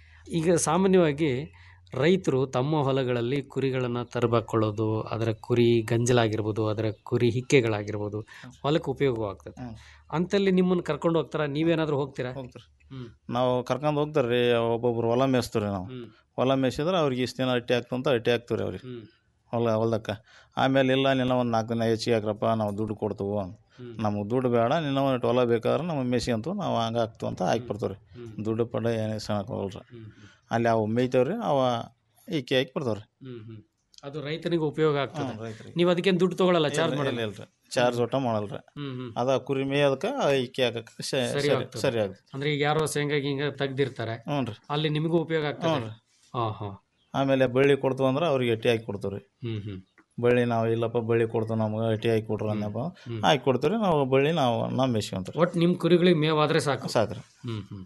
Speaker 8: ಈಗ ಸಾಮಾನ್ಯವಾಗಿ ರೈತರು ತಮ್ಮ ಹೊಲಗಳಲ್ಲಿ ಕುರಿಗಳನ್ನು ತರಬಾಕೊಳ್ಳೋದು ಅದರ ಕುರಿ ಗಂಜಲಾಗಿರ್ಬೋದು ಅದರ ಕುರಿ ಹಿಕ್ಕೆಗಳಾಗಿರ್ಬೋದು ಹೊಲಕ್ಕೆ ಉಪಯೋಗವಾಗ್ತದೆ ಅಂತಲ್ಲಿ ನಿಮ್ಮನ್ನು ಕರ್ಕೊಂಡು ಹೋಗ್ತಾರ ನೀವೇನಾದರೂ ಹೋಗ್ತೀರಾ
Speaker 9: ಹೋಗ್ತೀರಿ
Speaker 8: ಹ್ಮ್.
Speaker 9: ನಾವು ಕರ್ಕೊಂಡು ಹೋಗ್ತಾರೆ ರೀ ಒಬ್ಬೊಬ್ರು ಹೊಲ ಮೇಯಿಸ್ತೀವಿ ನಾವು
Speaker 8: ಹ್ಮ್.
Speaker 9: ಹೊಲ ಮೇಯಿಸಿದ್ರೆ ಅವ್ರಿಗೆ ಇಷ್ಟು ದಿನ ಅಟ್ಟಿ ಆಗ್ತಂತ ಅಟ್ಟಿ ಹಾಕ್ತೀವಿ ರೀ ಅವ್ರಿಗೆ
Speaker 8: ಹ್ಮ್.
Speaker 9: ಹೊಲ ಹೊಲ್ದಕ್ಕೆ ಆಮೇಲೆ ಇಲ್ಲ ನಿನ್ನ ಒಂದು ನಾಲ್ಕು ದಿನ ಹೆಚ್ಚಿಗೆ ಹಾಕ್ರಪ್ಪ ನಾವು ದುಡ್ಡು ಕೊಡ್ತೀವಿ ನಮಗೆ ದುಡ್ಡು ಬೇಡ ನಿನ್ನ ಒಂದು ಹೊಲ ಬೇಕಾದ್ರೆ ನಮಗೆ ಮೇಸಿ ಅಂತ ನಾವು ಹಂಗೆ ಹಾಕ್ತು ಅಂತ ಹಾಕಿ ಬರ್ತೀವಿ ರೀ ದುಡ್ಡು ಪಡ ಏನೇ ಸಣ್ಣಕ್ಕೆ ಹೋಗಲ್ರಿ ಅಲ್ಲಿ ಅವು ಮೇಯ್ತಾವೆ ರೀ ಅವ ಈಕೆ ಹಾಕಿ ಬರ್ತಾವೆ ರೀ
Speaker 8: ಹ್ಮ್ ಹ್ಮ್ ಅದು ರೈತನಿಗೆ ಉಪಯೋಗ ಆಗ್ತದೆ
Speaker 9: ಹ್ಮ್, ರೈತರಿಗೆ.
Speaker 8: ನೀವು ಅದಕ್ಕೇನು ದುಡ್ಡು ತಗೊಳ್ಳಲ್ಲ ಚಾರ್ಜ್
Speaker 9: ಇಲ್ಲ
Speaker 8: ಮಾಡಲ್ಲ
Speaker 9: ಇಲ್ಲ ಚಾರ್ಜ್ ಒಟ್ಟ ಮಾಡಲ್ರಿ
Speaker 8: ಹ್ಮ್ ಹ್ಮ್
Speaker 9: ಅದ ಕುರಿ ಮೇಯೋದಕ್ಕೆ ಈಕೆ ಹಾಕಕ್ಕೆ
Speaker 8: ಸರಿ
Speaker 9: ಸರಿ
Speaker 8: ಆಗ್ತದೆ.
Speaker 9: ಸರಿ ಆಗುತ್ತೆ
Speaker 8: ಅಂದ್ರೆ ಈಗ ಯಾರೋ ಶೇಂಗಾ ಗಿಂಗ ತೆಗ್ದಿರ್ತಾರೆ
Speaker 9: ಹ್ಞೂ ರೀ
Speaker 8: ಅಲ್ಲಿ ನಿಮಗೂ ಉಪಯೋಗ ಆಗ್ತದೆ
Speaker 9: ಹ್ಞೂ ರೀ.
Speaker 8: ಹಾ ಹಾ
Speaker 9: ಆಮೇಲೆ ಬಳ್ಳಿ ಕೊಡ್ತು ಅಂದ್ರೆ ಅವ್ರಿಗೆ ಎಟ್ಟಿ ಹಾಕಿ ಕೊಡ್ತೀವಿ ರೀ
Speaker 8: ಹ್ಮ್ ಹ್ಮ್
Speaker 9: ಬಳ್ಳಿ ನಾವು ಇಲ್ಲಪ್ಪ ಬಳ್ಳಿ ಕೊಡ್ತೀವಿ ನಮ್ಗೆ ಎಟ್ಟಿ ಹಾಕಿ ಕೊಡ್ರಿ ಅನ್ನಪ್ಪ ಹಾಕಿ ಕೊಡ್ತೀವಿ ರೀ ನಾವು ಬಳ್ಳಿ ನಾವು ನಾವು ಮೇಯ್ಸ್ಕೊಂತೀವಿ
Speaker 8: ಒಟ್ಟು ನಿಮ್ಮ ಕುರಿಗಳಿಗೆ ಮೇವಾದ್ರೆ ಸಾಕು
Speaker 9: ಸಾಕ್ರಿ
Speaker 8: ಹ್ಮ್ ಹ್ಮ್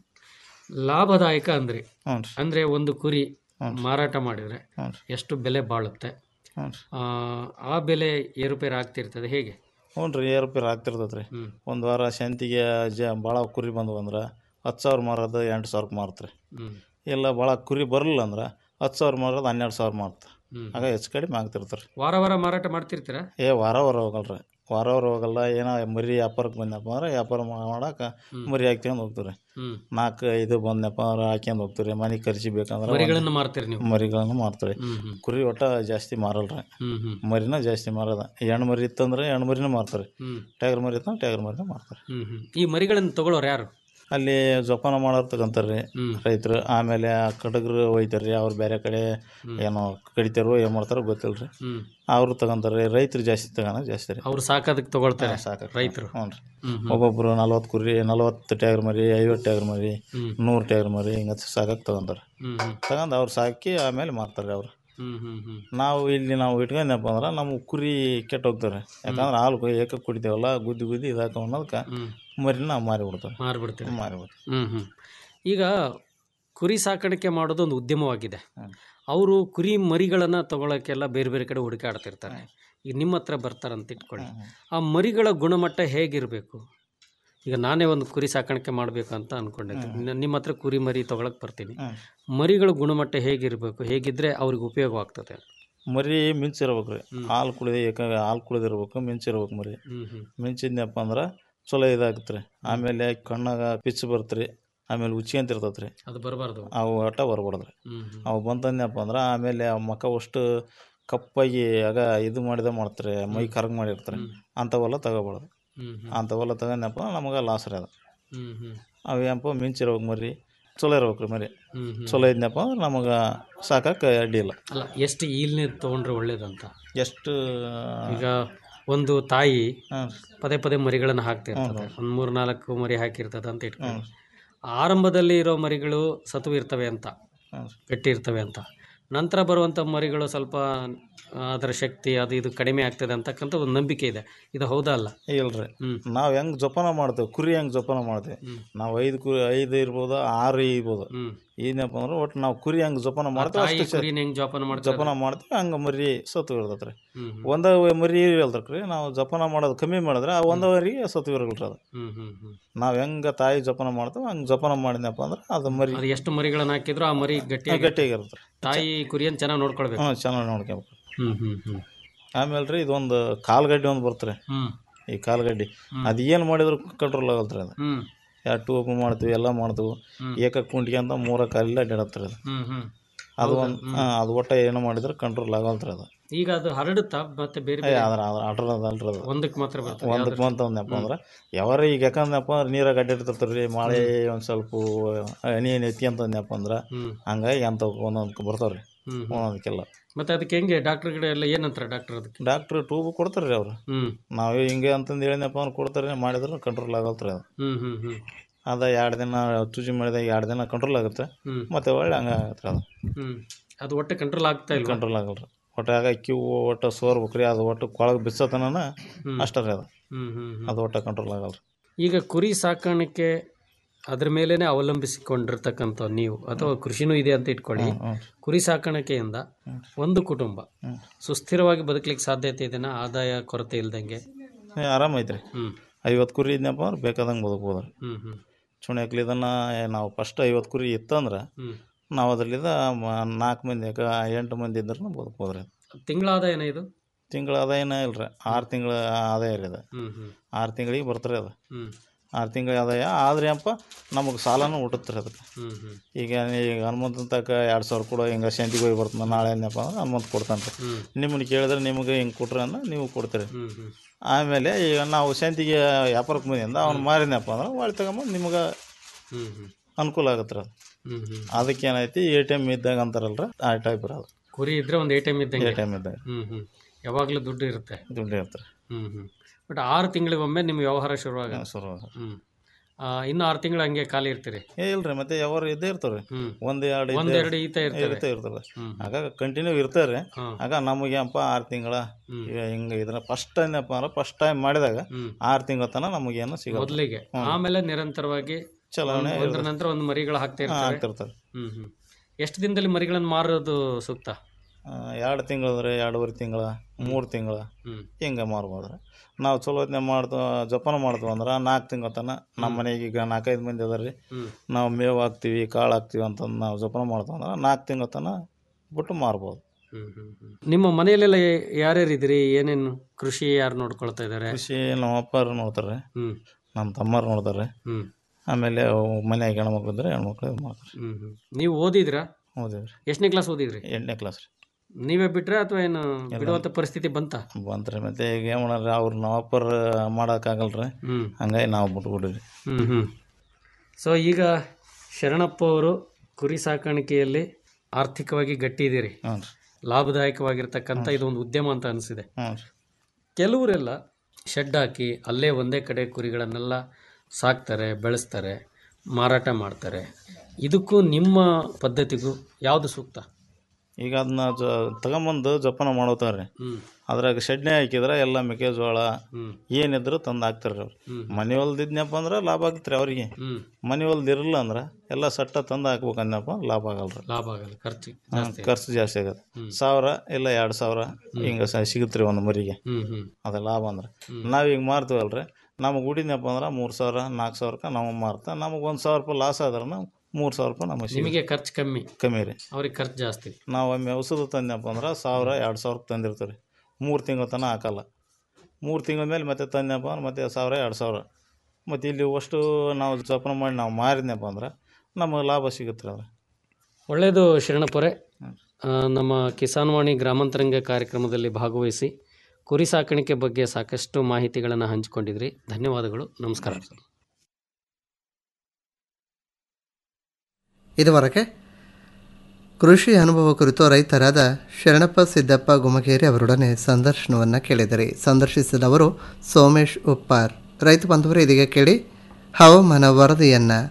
Speaker 8: ಲಾಭದಾಯಕ ಅಂದ್ರೆ
Speaker 9: ಹ್ಞೂ ರೀ
Speaker 8: ಅಂದ್ರೆ ಒಂದು ಕುರಿ ಮಾರಾಟ ಮಾಡಿದ್ರೆ
Speaker 9: ಹ್ಞೂ ರೀ
Speaker 8: ಎಷ್ಟು ಬೆಲೆ ಬಾಳುತ್ತೆ
Speaker 9: ಹ್ಞೂ ರೀ
Speaker 8: ಆ, ಆ ಬೆಲೆ ಏರುಪೇರು ಆಗ್ತಿರ್ತದೆ ಹೇಗೆ
Speaker 9: ಹ್ಞೂ ರೀ ಏರು ಪೇರು ಆಗ್ತಿರ್ತೈತೆ ರೀ
Speaker 8: ಹ್ಮ್.
Speaker 9: ಒಂದು ವಾರ ಶಾಂತಿಗೆ ಜ ಭಾಳ ಕುರಿ ಬಂದವು ಅಂದ್ರೆ ಹತ್ತು ಸಾವಿರ ಮಾರೋದು ಎಂಟು ಸಾವಿರಕ್ಕೆ ಮಾರ್ತ್ರಿ
Speaker 8: ಹ್ಮ್
Speaker 9: ಇಲ್ಲ ಭಾಳ ಕುರಿ ಬರಲಿಲ್ಲ ಅಂದ್ರೆ ಹತ್ತು ಸಾವಿರ ಮಾರೋದು ಹನ್ನೆರಡು ಸಾವಿರ ಮಾರ್ತಾರೆ
Speaker 8: ಹ್ಮ್.
Speaker 9: ಆಗ ಹೆಚ್ಚು ಕಡಿಮೆ ಆಗ್ತಿರ್ತಾರೆ
Speaker 8: ವಾರ ವಾರ ಮಾರಾಟ ಮಾಡ್ತಿರ್ತೀರಾ
Speaker 9: ಏ ವಾರ ವಾರ ಹೋಗಲ್ರಿ ವಾರ ವಾರ ಹೋಗಲ್ಲ ಏನೋ ಮರಿ ವ್ಯಾಪಾರಕ್ಕೆ ಬಂದಪ್ಪ ಅಂದ್ರೆ ವ್ಯಾಪಾರ ಮಾಡಕ್ಕೆ ಮರಿ ಹಾಕ್ತ್ಕೊಂಡು ಹೋಗ್ತೀವಿ
Speaker 8: ಹ್ಮ್
Speaker 9: ನಾಲ್ಕು ಐದು ಬಂದಪ್ಪ ಅಂದ್ರೆ ಹಾಕ್ಯಂದು ಹೋಗ್ತೀವಿ ಮನೆಗೆ ಖರ್ಚಿ ಬೇಕಂದ್ರೆ
Speaker 8: ಮರಿಗಳನ್ನ ಮಾರ್ತೀರಿ ನೀವು
Speaker 9: ಮರಿಗಳನ್ನು ಮಾರ್ತಾರೆ
Speaker 8: ಹ್ಮ್ ಹ್ಮ್
Speaker 9: ಕುರಿ ಒಟ್ಟ ಜಾಸ್ತಿ ಮಾರಲ್ರಿ
Speaker 8: ಹ್ಮ್ ಹ್ಮ್
Speaker 9: ಮರಿನ ಜಾಸ್ತಿ ಮಾರೋದ ಹೆಣ್ಣು ಮರಿ ಇತ್ತಂದ್ರೆ ಹೆಣ್ಣು ಮರಿನೂ ಮಾರ್ತಾರೆ
Speaker 8: ಹ್ಮ್
Speaker 9: ಟ್ಯಾಗರ್ ಮರಿ ಇತ್ತಂದ್ರೆ ಟ್ಯಾಗರ್ ಮರಿನೂ ಮಾರ್ತಾರೆ
Speaker 8: ಹ್ಮ್ ಹ್ಮ್ ಈ ಮರಿಗಳನ್ನು ತಗೊಳ್ಳೋರು ಯಾರು
Speaker 9: ಅಲ್ಲಿ ಜೋಪಾನ ಮಾಡೋರು ತಗೊಂತಾರೆ ರೀ
Speaker 8: ಹ್ಮ್.
Speaker 9: ರೈತರು ಆಮೇಲೆ ಆ ಕಡಗರು ಒಯ್ತಾರೆ ರೀ ಅವ್ರು ಬೇರೆ ಕಡೆ ಏನೋ ಕಡಿತಾರೋ ಏನು ಮಾಡ್ತಾರೋ ಗೊತ್ತಿಲ್ಲ ರೀ
Speaker 8: ಹ್ಮ್
Speaker 9: ಅವರು ತಗೊಂತಾರೆ ರೈತರು ಜಾಸ್ತಿ ತಗೋಣ ಜಾಸ್ತಿ ರೀ
Speaker 8: ಅವ್ರು ಸಾಕೋದಕ್ಕೆ ತಗೊಳ್ತಾರೆ
Speaker 9: ಸಾಕು
Speaker 8: ರೈತರು
Speaker 9: ಹ್ಞೂ ರೀ
Speaker 8: ಹ್ಮ್ ಹ್ಮ್
Speaker 9: ಒಬ್ಬೊಬ್ರು ನಲ್ವತ್ತು ಕುರಿ ನಲ್ವತ್ತು ಟ್ಯಾಗರ್ ಮರಿ ಐವತ್ತು ಟ್ಯಾಗರ್ ಮರಿ
Speaker 8: ಹ್ಮ್.
Speaker 9: ನೂರು ಟ್ಯಾಗರ್ ಮರಿ ಹಿಂಗೆ ಸಾಕಕ್ಕೆ ತಗೊಂತಾರೆ
Speaker 8: ಹ್ಮ್ ಹ್ಮ್
Speaker 9: ತಗೊಂಡು ಅವ್ರು ಸಾಕಿ ಆಮೇಲೆ ಮಾರ್ತಾರೆ ಅವ್ರು
Speaker 8: ಹ್ಮ್ ಹ್ಮ್ ಹ್ಮ್
Speaker 9: ನಾವು ಇಲ್ಲಿ ನಾವು ಇಟ್ಕೊಂಡಪ್ಪ ಅಂದ್ರೆ ನಮ್ಮ ಕುರಿ ಕೆಟ್ಟ ಹೋಗ್ತಾರೆ ಯಾಕಂದ್ರೆ ಹಾಲು ಕೊಯ್- ಏಕ ಕುಡಿತೇವಲ್ಲ ಗುದ್ದಿ ಗುದ್ದಿ ಇದಾಕ ಅನ್ನೋದಕ್ಕೆ
Speaker 8: ಹ್ಮ್
Speaker 9: ಮರಿನ ನಾವು ಮಾರಿ ಬಿಡ್ತಾರೆ
Speaker 8: ಮಾರ್ಬಿಡ್ತೀರಿ
Speaker 9: ಮಾರಿ ಬಿಡ್ತೀವಿ
Speaker 8: ಹ್ಮ್ ಹ್ಮ್ ಈಗ ಕುರಿ ಸಾಕಾಣಿಕೆ ಮಾಡೋದು ಒಂದು ಉದ್ಯಮವಾಗಿದೆ
Speaker 9: ಹ್ಮ್.
Speaker 8: ಅವರು ಕುರಿ ಮರಿಗಳನ್ನು ತಗೊಳ್ಳೋಕ್ಕೆಲ್ಲ ಬೇರೆ ಬೇರೆ ಕಡೆ ಹುಡುಕಾಡ್ತಿರ್ತಾರೆ ಈಗ ನಿಮ್ಮ ಹತ್ರ ಬರ್ತಾರಂತ ಇಟ್ಕೊಳ್ಳಿ ಆ ಮರಿಗಳ ಗುಣಮಟ್ಟ ಹೇಗಿರಬೇಕು ಈಗ ನಾನೇ ಒಂದು ಕುರಿ ಸಾಕಾಣಿಕೆ ಮಾಡಬೇಕು ಅಂತ ಅಂದ್ಕೊಂಡಿದ್ದೆ ನಿಮ್ಮ ಹತ್ರ ಕುರಿ ಮರಿ ತೊಗೊಳಕ್ಕೆ ಬರ್ತೀನಿ
Speaker 9: ಹ್ಮ್.
Speaker 8: ಮರಿಗಳ ಗುಣಮಟ್ಟ ಹೇಗಿರಬೇಕು ಹೇಗಿದ್ರೆ ಅವ್ರಿಗೆ ಉಪಯೋಗವಾಗ್ತದೆ
Speaker 9: ಮರಿ ಮಿಂಚಿರ್ಬೇಕು ರೀ
Speaker 8: ಹ್ಮ್.
Speaker 9: ಹಾಲು ಕುಡಿದ ಏಕ ಹಾಲು ಕುಡಿದಿರ್ಬೇಕು ಮಿಂಚಿರ್ಬೇಕು ಮರಿ
Speaker 8: ಹ್ಮ್ ಹ್ಮ್
Speaker 9: ಮಿಂಚಿದ್ನಪ್ಪ ಅಂದ್ರೆ ಚಲೋ ಇದಾಗುತ್ತೆ ರೀ ಆಮೇಲೆ ಕಣ್ಣಾಗ ಪಿಚ್ ಬರುತ್ತೆ ರೀ ಆಮೇಲೆ ಉಚ್ಕೊಂತ ಇರ್ತೈತೆ ರೀ
Speaker 8: ಅದು ಬರಬಾರ್ದು
Speaker 9: ಅವು ಒಟ್ಟ ಬರ್ಬಾರ್ದು ರೀ
Speaker 8: ಹ್ಮ್ ಹ್ಮ್
Speaker 9: ಅವು ಬಂತಂದ್ನಪ್ಪ ಅಂದ್ರೆ ಆಮೇಲೆ ಆ ಮಕ ಅಷ್ಟು ಕಪ್ಪಾಗಿ ಆಗ ಇದು ಮಾಡಿದ ಮಾಡ್ತಾರೆ ಮೈ ಕರಗ್ ಮಾಡಿರ್ತಾರೆ ಅಂಥವೆಲ್ಲ ತಗೋಬಾರ್ದು
Speaker 8: ಹ್ಮ್ ಹ್ಮ್
Speaker 9: ಅಂಥವೆಲ್ಲ ತಗೊಂಡಪ್ಪ ನಮಗೆ ಲಾಸ್ ರೀ ಅದು
Speaker 8: ಹ್ಮ್ ಹ್ಮ್
Speaker 9: ಅವೇನಪ್ಪ ಮಿಂಚಿರ್ಬೇಕು ಮರಿ ಚಲೋ ಇರ್ಬೇಕು ರೀ ಮರಿ
Speaker 8: ಹ್ಮ್ ಹ್ಮ್
Speaker 9: ಚಲೋ ಇದ್ನಪ್ಪ ಅಂದ್ರೆ ನಮಗೆ ಸಾಕಕ್ಕೆ ಅಡ್ಡಿ ಇಲ್ಲ
Speaker 8: ಅಲ್ಲ ಎಷ್ಟು ಈಲ್ನೇ ತೊಗೊಂಡ್ರೆ ಒಳ್ಳೇದಂತ
Speaker 9: ಎಷ್ಟು
Speaker 8: ಈಗ ಒಂದು ತಾಯಿ
Speaker 9: ಹಾಂ
Speaker 8: ಪದೇ ಪದೇ ಮರಿಗಳನ್ನು ಹಾಕ್ತಿರ್ತದೆ ಒಂದು ಮೂರು ನಾಲ್ಕು ಮರಿ ಹಾಕಿರ್ತದೆ ಅಂತ ಇಟ್ಕೊಂಡು ಆರಂಭದಲ್ಲಿ ಇರೋ ಮರಿಗಳು ಸತು ಇರ್ತವೆ ಅಂತ
Speaker 9: ಹಾಂ
Speaker 8: ಗಟ್ಟಿ ಇರ್ತವೆ ಅಂತ ನಂತರ ಬರುವಂಥ ಮರಿಗಳು ಸ್ವಲ್ಪ ಆ, ಅದರ ಶಕ್ತಿ ಅದು ಇದು ಕಡಿಮೆ ಆಗ್ತದೆ ಅಂತಕ್ಕಂಥ ಒಂದು ನಂಬಿಕೆ ಇದೆ ಇದು ಹೌದಾ ಅಲ್ಲ
Speaker 9: ಇಲ್ರಿ
Speaker 8: ಹ್ಮ್.
Speaker 9: ನಾವು ಹೆಂಗ್ ಜೋಪಾನ ಮಾಡ್ತೇವೆ ಕುರಿ ಹೆಂಗ್ ಜೋಪಾನ ಮಾಡ್ತೇವೆ ನಾವು ಐದು ಕುರಿ ಐದು ಇರ್ಬೋದು ಆರು ಇರ್ಬೋದು
Speaker 8: ಹ್ಮ್
Speaker 9: ಏನಪ್ಪ ಅಂದ್ರೆ ಒಟ್ಟು ನಾವು ಕುರಿ ಹೆಂಗ್ ಜೋಪಾನ ಮಾಡ್ತೇವೆ
Speaker 8: ತಾಯಿ
Speaker 9: ಅಷ್ಟು
Speaker 8: ಕುರಿನ ಹೆಂಗ್ ಜೋಪಾನ ಮಾಡ್ತಾರೆ
Speaker 9: ಜೋಪಾನ ಮಾಡ್ತೀವಿ ಹಂಗೆ ಮರಿ ಸತ್ತು ಇರ್ತೈತೆ ರೀ
Speaker 8: ಹ್ಮ್ ಹ್ಮ್
Speaker 9: ಒಂದ ಮರಿ ಇರಲ್ರಿ ನಾವು ಜೋಪಾನ ಮಾಡೋದು ಕಮ್ಮಿ ಮಾಡಿದ್ರೆ ಆ ಒಂದವರಿಗೆ ಸತ್ತು ಇರಲ್ರಿ ಅದು
Speaker 8: ಹ್ಮ್ ಹ್ಮ್ ಹ್ಮ್
Speaker 9: ನಾವು ಹೆಂಗೆ ತಾಯಿ ಜೋಪಾನ ಮಾಡ್ತೇವೆ ಹಂಗೆ ಜೋಪಾನ ಮಾಡಿದ್ನಪ್ಪ ಅಂದ್ರೆ ಅದು ಮರಿ
Speaker 8: ಅದು ಎಷ್ಟು ಮರಿಗಳನ್ನು ಹಾಕಿದ್ರು ಆ ಮರಿ ಗಟ್ಟಿಯಾಗಿ
Speaker 9: ಗಟ್ಟಿಯಾಗಿರುತ್ತೆ
Speaker 8: ತಾಯಿ ಕುರಿಯನ್ನು ಚೆನ್ನಾಗಿ ನೋಡ್ಕೊಳ್ಬೇಕು
Speaker 9: ಹ್ಞೂ ಚೆನ್ನಾಗಿ ನೋಡ್ಕೊಬೇಕು
Speaker 8: ಹ್ಮ್ ಹ್ಮ್ ಹ್ಮ್
Speaker 9: ಆಮೇಲೆ ರೀ ಇದೊಂದು ಕಾಲ್ಗಡ್ಡೆ ಒಂದು ಬರ್ತಾರೆ
Speaker 8: ಹ್ಮ್
Speaker 9: ಈ ಕಾಲ್ಗಡ್ಡೆ ಅದು ಏನು ಮಾಡಿದ್ರು ಕಂಟ್ರೋಲ್ ಆಗಲ್ರಿ ಅದು
Speaker 8: ಹ್ಮ್
Speaker 9: ಎರಡು ಟೂಬ್ ಮಾಡ್ತೀವಿ ಎಲ್ಲ ಮಾಡ್ತೀವಿ ಏಕ ಕುಂಟಿಗೆ ಅಂತ ಮೂರ ಕಾಲಿಲ್ಲ ಅಡ್ಡಾಡತ್ರಿ ಅದು
Speaker 8: ಹ್ಮ್ ಹ್ಮ್
Speaker 9: ಅದು ಒಂದು ಅದು ಒಟ್ಟ ಏನು ಮಾಡಿದ್ರೆ ಕಂಟ್ರೋಲ್ ಆಗಲ್ತ್ರಿ ಅದು
Speaker 8: ಈಗ ಅದು ಹರಡುತ್ತಾ ಮತ್ತೆ ಬೇರೆ
Speaker 9: ಏ
Speaker 8: ಬೇರೆ
Speaker 9: ಅದ್ರ ಅದ್ರ ಆರ್ಡರ್ ಅದಲ್ರಿ ಅದು
Speaker 8: ಒಂದಕ್ಕೆ ಮಾತ್ರ ಬರ್ತದೆ
Speaker 9: ಒಂದಕ್ಕೆ ಬಂತ ಒಂದಪ್ಪ ಅಂದ್ರೆ ಯಾವಾರ ಈಗ ಯಾಕಂದ್ನಪ್ಪ ಅಂದ್ರೆ ನೀರಾಗ ಅಡ್ಡಾಡ್ತಿರ್ತಾರೆ ರೀ ಮಳೆ ಒಂದು ಸ್ವಲ್ಪ ಹನಿ ಹನಿ ಎತ್ತಿ ಅಂತಂದ್ನಪ್ಪ ಅಂದ್ರೆ
Speaker 8: ಹ್ಮ್
Speaker 9: ಹಂಗಾಗಿ ಅಂತ ಒಂದೊಂದಕ್ಕೆ ಬರ್ತಾವೆ ರೀ
Speaker 8: ಹ್ಮ್ ಹ್ಮ್.
Speaker 9: ಒಂದೊಂದಕ್ಕೆಲ್ಲ
Speaker 8: ಮತ್ತೆ ಅದಕ್ಕೆ ಹೆಂಗೆ ಡಾಕ್ಟರ್ ಕಡೆ ಎಲ್ಲ ಏನಂತಾರೆ ಡಾಕ್ಟರ್ ಅದಕ್ಕೆ
Speaker 9: ಡಾಕ್ಟ್ರ್ ಟೂಬ್ ಕೊಡ್ತಾರೆ ರೀ ಅವ್ರು
Speaker 8: ಹ್ಮ್
Speaker 9: ನಾವು ಹಿಂಗೆ ಅಂತಂದು ಹೇಳಿದ್ನಪ್ಪ ಅಂದ್ರೆ ಕೊಡ್ತಾರೆ ಮಾಡಿದ್ರೆ ಕಂಟ್ರೋಲ್ ಆಗಲ್ತ್ರಿ ಅದು
Speaker 8: ಹ್ಮ್ ಹ್ಮ್ ಹ್ಮ್
Speaker 9: ಅದ ಎರಡು ದಿನ ತುಜಿ ಮಾಡಿದಾಗ ಎರಡು ದಿನ ಕಂಟ್ರೋಲ್ ಆಗುತ್ತೆ
Speaker 8: ಹ್ಮ್
Speaker 9: ಮತ್ತೆ ಒಳ್ಳೆ ಹಂಗೆ ಆಗತ್ತೆ ಅದು
Speaker 8: ಹ್ಮ್ ಅದು ಒಟ್ಟೆ ಕಂಟ್ರೋಲ್ ಆಗ್ತಾ ಇಲ್ಲ
Speaker 9: ಕಂಟ್ರೋಲ್ ಆಗಲ್ರಿ ಒಟ್ಟು ಆಗ ಕಿವು ಒಟ್ಟು ಸೋರ್ಬೇಕು ರೀ ಅದು ಒಟ್ಟು ಕೊಳಗೆ ಬಿಚ್ಚತನ
Speaker 8: ಹ್ಮ್.
Speaker 9: ಅಷ್ಟೇ ರೀ ಅದು
Speaker 8: ಹ್ಮ್ ಹ್ಮ್ ಹ್ಮ್
Speaker 9: ಅದು ಒಟ್ಟು ಕಂಟ್ರೋಲ್ ಆಗಲ್ರಿ
Speaker 8: ಈಗ ಕುರಿ ಸಾಕಾಣಿಕೆ ಅದ್ರ ಮೇಲೇನೆ ಅವಲಂಬಿಸಿಕೊಂಡಿರ್ತಕ್ಕಂಥ ನೀವು ಅಥವಾ ಕೃಷಿನೂ ಇದೆ ಅಂತ ಇಟ್ಕೊಳ್ಳಿ ಕುರಿ ಸಾಕಾಣಿಕೆಯಿಂದ ಒಂದು ಕುಟುಂಬ ಸುಸ್ಥಿರವಾಗಿ ಬದುಕಲಿಕ್ಕೆ ಸಾಧ್ಯತೆ ಇದೆನಾ ಆದಾಯ ಕೊರತೆ ಇಲ್ದಂಗೆ
Speaker 9: ಏ, ಆರಾಮ್ ಐತ್ರಿ
Speaker 8: ಹ್ಮ್.
Speaker 9: ಐವತ್ತು ಕುರಿ ಇದ್ನಪ್ಪ ಅಂದ್ರೆ ಬೇಕಾದಂಗೆ ಬದುಕ್ಬೋದು ರೀ
Speaker 8: ಹ್ಮ್ ಹ್ಮ್
Speaker 9: ಚುಣ್ಯಾಕ್ಲಿ ಇದನ್ನ ಏ, ನಾವು ಫಸ್ಟ್ ಐವತ್ತು ಕುರಿ ಇತ್ತಂದ್ರೆ
Speaker 8: ಹ್ಮ್.
Speaker 9: ನಾವು ಅದರಲ್ಲಿದ್ದ ನಾಲ್ಕು ಮಂದಿ ಯಾಕೆ ಎಂಟು ಮಂದಿ ಇದ್ರೂ ಬದುಕ್ಬೋದು ರೀ
Speaker 8: ತಿಂಗಳ ಆದಾಯನ ಇದು
Speaker 9: ತಿಂಗಳ ಆದಾಯನ ಇಲ್ಲ ರೀ ಆರು ತಿಂಗಳ ಆದಾಯ ರೀ ಅದು
Speaker 8: ಹ್ಮ್ ಹ್ಮ್
Speaker 9: ಆರು ತಿಂಗಳಿಗೆ ಬರ್ತಾರೆ ಅದು
Speaker 8: ಹ್ಮ್
Speaker 9: ಆರು ತಿಂಗಳ ಆದಾಯ ಆದ್ರೆ ಅಪ್ಪ ನಮಗೆ ಸಾಲನೂ ಹುಟ್ಟುತ್ತೆ ರೀ ಅದಕ್ಕೆ
Speaker 8: ಹ್ಮ್ ಹ್ಮ್
Speaker 9: ಈಗ ಈಗ ಹನುಮಂತನ ತಕ ಎರಡು ಸಾವಿರ ಕೊಡೋ ಹಿಂಗೆ ಶಾಂತಿಗೆ ಹೋಗಿ ಬರ್ತಾನೆ ನಾಳೆ ಏನಪ್ಪ ಅಂದ್ರೆ ಹನುಮಂತ ಕೊಡ್ತಾನೆ ರೀ
Speaker 8: ಹ್ಮ್.
Speaker 9: ನಿಮ್ಮನ್ನ ಕೇಳಿದ್ರೆ ನಿಮಗೆ ಹಿಂಗೆ ಕೊಟ್ರೆ ಅಂದ್ರೆ ನೀವು ಕೊಡ್ತೀರಿ
Speaker 8: ಹ್ಮ್ ಹ್ಮ್
Speaker 9: ಆಮೇಲೆ ಈಗ ನಾವು ಶಾಂತಿಗೆ ವ್ಯಾಪಾರಕ್ಕೆ ಬಂದಿಂದ ಅವ್ನು ಮಾರಿದ್ನಪ್ಪ ಅಂದ್ರೆ ಒಳ್ಳೆ ತಗೊಂಬಂದು ನಿಮ್ಗೆ
Speaker 8: ಹ್ಮ್ ಹ್ಮ್
Speaker 9: ಅನುಕೂಲ ಆಗತ್ತೆ ರೀ ಅದು
Speaker 8: ಹ್ಮ್ ಹ್ಮ್
Speaker 9: ಅದಕ್ಕೆ ಏನೈತಿ ಎ ಟಿ ಎಮ್ ಇದ್ದಾಗ ಅಂತಾರಲ್ರಿ ಆ ಟೈಪ್ ಇರೋದು
Speaker 8: ಕುರಿ ಇದ್ರೆ ಒಂದು ಎ ಟಿ ಎಮ್ ಇದ್ದಂಗೆ
Speaker 9: ಎ ಟಿ ಎಮ್ ಇದ್ದಾಗ
Speaker 8: ಹ್ಮ್ ಹ್ಮ್ ಯಾವಾಗಲೂ ದುಡ್ಡು ಇರುತ್ತೆ
Speaker 9: ದುಡ್ಡು ಇರ್ತಾರೆ
Speaker 8: ಹ್ಮ್ ಹ್ಮ್ ಬಟ್ ಆರು ತಿಂಗಳಿಗೊಮ್ಮೆ ನಿಮ್ಮ ವ್ಯವಹಾರ ಶುರುವಾಗ
Speaker 9: ಶುರು
Speaker 8: ಹ್ಮ್ ಆ, ಇನ್ನು ಆರು ತಿಂಗಳು ಹಂಗೆ ಖಾಲಿ ಇರ್ತೀರಿ
Speaker 9: ಏ ಇಲ್ರಿ ಮತ್ತೆ ಯಾವಾರ ಇದ್ದೇ ಇರ್ತಾವ್ರಿ
Speaker 8: ಹ್ಮ್
Speaker 9: ಒಂದ್ ಎರಡು
Speaker 8: ಒಂದ್ ಎರಡು ಈತ ಇರ್ತವೆ.
Speaker 9: ಇರ್ತವೆ ಇರ್ತವೆ
Speaker 8: ಹ್ಮ್.
Speaker 9: ಆಗ ಕಂಟಿನ್ಯೂ ಇರ್ತಾರೆ
Speaker 8: ಹ್ಮ್.
Speaker 9: ಆಗ ನಮಗೆ ಏನಪ್ಪ ಆರು ತಿಂಗಳ
Speaker 8: ಹ್ಮ್.
Speaker 9: ಈಗ ಹಿಂಗೆ ಇದನ್ನ ಫಸ್ಟ್ ಏನಪ್ಪ ಅಂದ್ರೆ ಫಸ್ಟ್ ಟೈಮ್ ಮಾಡಿದಾಗ
Speaker 8: ಹ್ಮ್.
Speaker 9: ಆರು ತಿಂಗಳ ತನಕ ನಮಗೇನು ಸಿಗೋದು
Speaker 8: ಮೊದಲಿಗೆ
Speaker 9: ಹ್ಮ್.
Speaker 8: ಆಮೇಲೆ ನಿರಂತರವಾಗಿ
Speaker 9: ಚಲಾವಣೆ
Speaker 8: ಒಂದ್- ಒಂದ್ರ
Speaker 9: ಇರ್ತದೆ.
Speaker 8: ನಂತರ ಒಂದು ಮರಿಗಳು ಹಾಕ್ತಾ
Speaker 9: ಹಾ,
Speaker 8: ಇರ್ತಾರೆ
Speaker 9: ಹಾಕ್ತಿರ್ತಾರೆ.
Speaker 8: ಹ್ಮ್ ಹ್ಮ್ ಎಷ್ಟು ದಿನದಲ್ಲಿ ಮರಿಗಳನ್ನು ಮಾರೋದು ಸೂಕ್ತ
Speaker 9: ಎರಡು ತಿಂಗಳಂದ್ರೆ ಎರಡೂವರೆ ತಿಂಗಳ ಮೂರು ತಿಂಗಳ
Speaker 8: ಹ್ಮ್.
Speaker 9: ಹಿಂಗೆ ಮಾರ್ಬೋದ್ರಿ ನಾವು ಚಲೋ ಹೊತ್ನ್ಯಾಗ ಮಾಡ್ತು ಜೋಪಾನ ಮಾಡ್ತೀವಿ ಅಂದ್ರೆ ನಾಲ್ಕು ತಿಂಗಳ ತನಕ ನಮ್ಮ ಮನೆಗೆ ಈಗ ನಾಲ್ಕೈದು ಮಂದಿ ಅದಾರ ರೀ
Speaker 8: ಹ್ಮ್.
Speaker 9: ನಾವು ಮೇವು ಹಾಕ್ತೀವಿ ಕಾಳು ಹಾಕ್ತೀವಿ ಅಂತಂದು ನಾವು ಜೋಪಾನ ಮಾಡ್ತೀವಿ ಅಂದ್ರೆ ನಾಲ್ಕು ತಿಂಗಳ ತನಕ ಬಿಟ್ಟು ಮಾರ್ಬೋದು
Speaker 8: ಹ್ಮ್ ಹ್ಮ್ ಹ್ಮ್. ನಿಮ್ಮ ಮನೆಯಲ್ಲೆಲ್ಲ ಯಾರ್ಯಾರು ಇದ್ದೀರಿ ಏನೇನು ಕೃಷಿ ಯಾರು ನೋಡ್ಕೊಳ್ತಾ ಇದ್ದಾರೆ
Speaker 9: ಕೃಷಿ ನಮ್ಮ ಅಪ್ಪರು ನೋಡ್ತಾರೆ
Speaker 8: ಹ್ಮ್.
Speaker 9: ನಮ್ಮ ತಮ್ಮರು ನೋಡ್ತಾರೆ
Speaker 8: ಹ್ಮ್.
Speaker 9: ಆಮೇಲೆ ಮನ್ಯಾಗ ಹೆಣ್ಮಕ್ಳು ಇದ್ರೆ ಹೆಣ್ಮಕ್ಳು ಇದು ಮಾಡ್ತಾರೆ
Speaker 8: ಹ್ಮ್ ಹ್ಮ್. ನೀವು ಓದಿದ್ರಾ
Speaker 9: ಓದಿವ್ರಿ
Speaker 8: ಎಷ್ಟನೇ ಕ್ಲಾಸ್ ಓದಿದ್ರಿ
Speaker 9: ಎಂಟನೇ ಕ್ಲಾಸ್ ರೀ
Speaker 8: ನೀವೇ ಬಿಟ್ರೆ ಅಥವಾ ಏನು ಬಿಡುವಂತ ಪರಿಸ್ಥಿತಿ ಬಂತ
Speaker 9: ಬಂತ್ರಿ ಮತ್ತೆ ಈಗ ಏನು ಮಾಡ್ರಿ ಅವ್ರು ನಮ್ಮ ಅಪ್ಪರು ಮಾಡೋಕ್ಕಾಗಲ್ರಿ
Speaker 8: ಹ್ಮ್.
Speaker 9: ಹಂಗಾಗಿ ನಾವು ಬಿಟ್ಬಿಟ್ಟಿವಿ
Speaker 8: ಹ್ಮ್ ಹ್ಮ್ ಸೊ ಈಗ ಶರಣಪ್ಪ ಅವರು ಕುರಿ ಸಾಕಾಣಿಕೆಯಲ್ಲಿ ಆರ್ಥಿಕವಾಗಿ ಗಟ್ಟಿ ಇದ್ದೀರಿ
Speaker 9: ಹ್ಞೂ
Speaker 8: ಲಾಭದಾಯಕವಾಗಿರ್ತಕ್ಕಂಥ ಇದೊಂದು ಉದ್ಯಮ ಅಂತ ಅನಿಸಿದೆ
Speaker 9: ಹ್ಞೂ
Speaker 8: ಕೆಲವರೆಲ್ಲ ಶೆಡ್ ಹಾಕಿ ಅಲ್ಲೇ ಒಂದೇ ಕಡೆ ಕುರಿಗಳನ್ನೆಲ್ಲ ಸಾಕ್ತಾರೆ ಬೆಳೆಸ್ತಾರೆ ಮಾರಾಟ ಮಾಡ್ತಾರೆ ಇದಕ್ಕೂ ನಿಮ್ಮ ಪದ್ಧತಿಗೂ ಯಾವುದು ಸೂಕ್ತ
Speaker 9: ಈಗ ಅದನ್ನ ಜ ತಗೊಂಬಂದು ಜೋಪಾನ ಮಾಡೋತಾರೆ
Speaker 8: ಹ್ಮ್.
Speaker 9: ಅದ್ರಾಗ ಶೆಡ್ನೆ ಹಾಕಿದ್ರೆ ಎಲ್ಲ ಮೆಕ್ಕೆಜೋಳ
Speaker 8: ಹ್ಮ್.
Speaker 9: ಏನಿದ್ರು ತಂದು ಹಾಕ್ತಾರೆ ಅವ್ರು
Speaker 8: ಹ್ಮ್.
Speaker 9: ಮನೆ ಹೊಲ್ದಿದ್ನಪ್ಪ ಅಂದ್ರೆ ಲಾಭ ಆಗ್ತಾರೆ ಅವ್ರಿಗೆ
Speaker 8: ಹ್ಮ್.
Speaker 9: ಮನೆ ಹೊಲ್ದಿರಲಿಲ್ಲ ಅಂದ್ರೆ ಎಲ್ಲ ಸಟ್ಟ ತಂದು ಹಾಕ್ಬೇಕು ಅಂದಪ್ಪ ಲಾಭ ಆಗಲ್ರಿ
Speaker 8: ಲಾಭ ಆಗಲ್ಲ ಖರ್ಚು
Speaker 9: ಹ್ಮ್,
Speaker 8: ಜಾಸ್ತಿ
Speaker 9: ಖರ್ಚು ಜಾಸ್ತಿ ಆಗತ್ತೆ
Speaker 8: ಹ್ಮ್.
Speaker 9: ಸಾವಿರ ಇಲ್ಲ ಎರಡು ಸಾವಿರ ಹಿಂಗೆ ಸ ಸಿಗುತ್ತೆ ರೀ ಒಂದು ಮರಿಗೆ
Speaker 8: ಹ್ಮ್ ಹ್ಮ್
Speaker 9: ಅದು ಲಾಭ ಅಂದ್ರೆ
Speaker 8: ಹ್ಮ್.
Speaker 9: ನಾವು ಈಗ ಮಾರ್ತೀವಲ್ರಿ ನಮಗೆ ಉಡಿದ್ನಪ್ಪ ಅಂದ್ರೆ ಮೂರು ಸಾವಿರ ನಾಲ್ಕು ಸಾವಿರಕ್ಕೆ ನಾವು ಮಾರ್ತಾ ನಮಗೆ ಒಂದು ಸಾವಿರ ರೂಪಾಯಿ ಲಾಸ್ ಆದ್ರೆ ಮೂರು ಸಾವಿರ ರೂಪಾಯಿ ನಮಗೆ
Speaker 8: ನಿಮಗೆ ಖರ್ಚು ಕಮ್ಮಿ
Speaker 9: ಕಮ್ಮಿ ರೀ
Speaker 8: ಅವ್ರಿಗೆ ಖರ್ಚು ಜಾಸ್ತಿ
Speaker 9: ನಾವು ಒಮ್ಮೆ ಔಷಧ ತಂದ್ನಪ್ಪ ಅಂದ್ರೆ ಸಾವಿರ ಎರಡು ಸಾವಿರ ತಂದಿರ್ತೀವಿ ರೀ ಮೂರು ತಿಂಗಳ ತನಕ ಹಾಕಲ್ಲ ಮೂರು ತಿಂಗಳ ಮೇಲೆ ಮತ್ತೆ ತಂದ್ನಪ್ಪ ಅಂದ್ರೆ ಮತ್ತೆ ಸಾವಿರ ಎರಡು ಸಾವಿರ ಮತ್ತು ಇಲ್ಲಿ ಅಷ್ಟು ನಾವು ಜೋಪಾನ ಮಾಡಿ ನಾವು ಮಾರಿದ್ನಪ್ಪ ಅಂದ್ರೆ ನಮಗೆ ಲಾಭ ಸಿಗುತ್ತೆ ರೀ ಅದು
Speaker 8: ಒಳ್ಳೆಯದು ಶರಣಪ್ಪರೇ ಆ, ನಮ್ಮ ಕಿಸಾನ್ ವಾಣಿ ಗ್ರಾಮಾಂತರಂಗ ಕಾರ್ಯಕ್ರಮದಲ್ಲಿ ಭಾಗವಹಿಸಿ ಕುರಿ ಸಾಕಾಣಿಕೆ ಬಗ್ಗೆ ಸಾಕಷ್ಟು ಮಾಹಿತಿಗಳನ್ನು ಹಂಚಿಕೊಂಡಿದ್ರಿ ಧನ್ಯವಾದಗಳು ನಮಸ್ಕಾರ
Speaker 7: ಇದುವರೆಗೆ ಕೃಷಿ ಅನುಭವ ಕುರಿತು ರೈತರಾದ ಶರಣಪ್ಪ ಸಿದ್ದಪ್ಪ ಗುಮಗೇರಿ ಅವರೊಡನೆ ಸಂದರ್ಶನವನ್ನು ಕೇಳಿದರೆ ಸಂದರ್ಶಿಸಿದವರು ಸೋಮೇಶ್ ಉಪ್ಪಾರ್ ರೈತ ಬಂಧುವರು ಇದೀಗ ಕೇಳಿ ಹವಾಮಾನ ವರದಿಯನ್ನು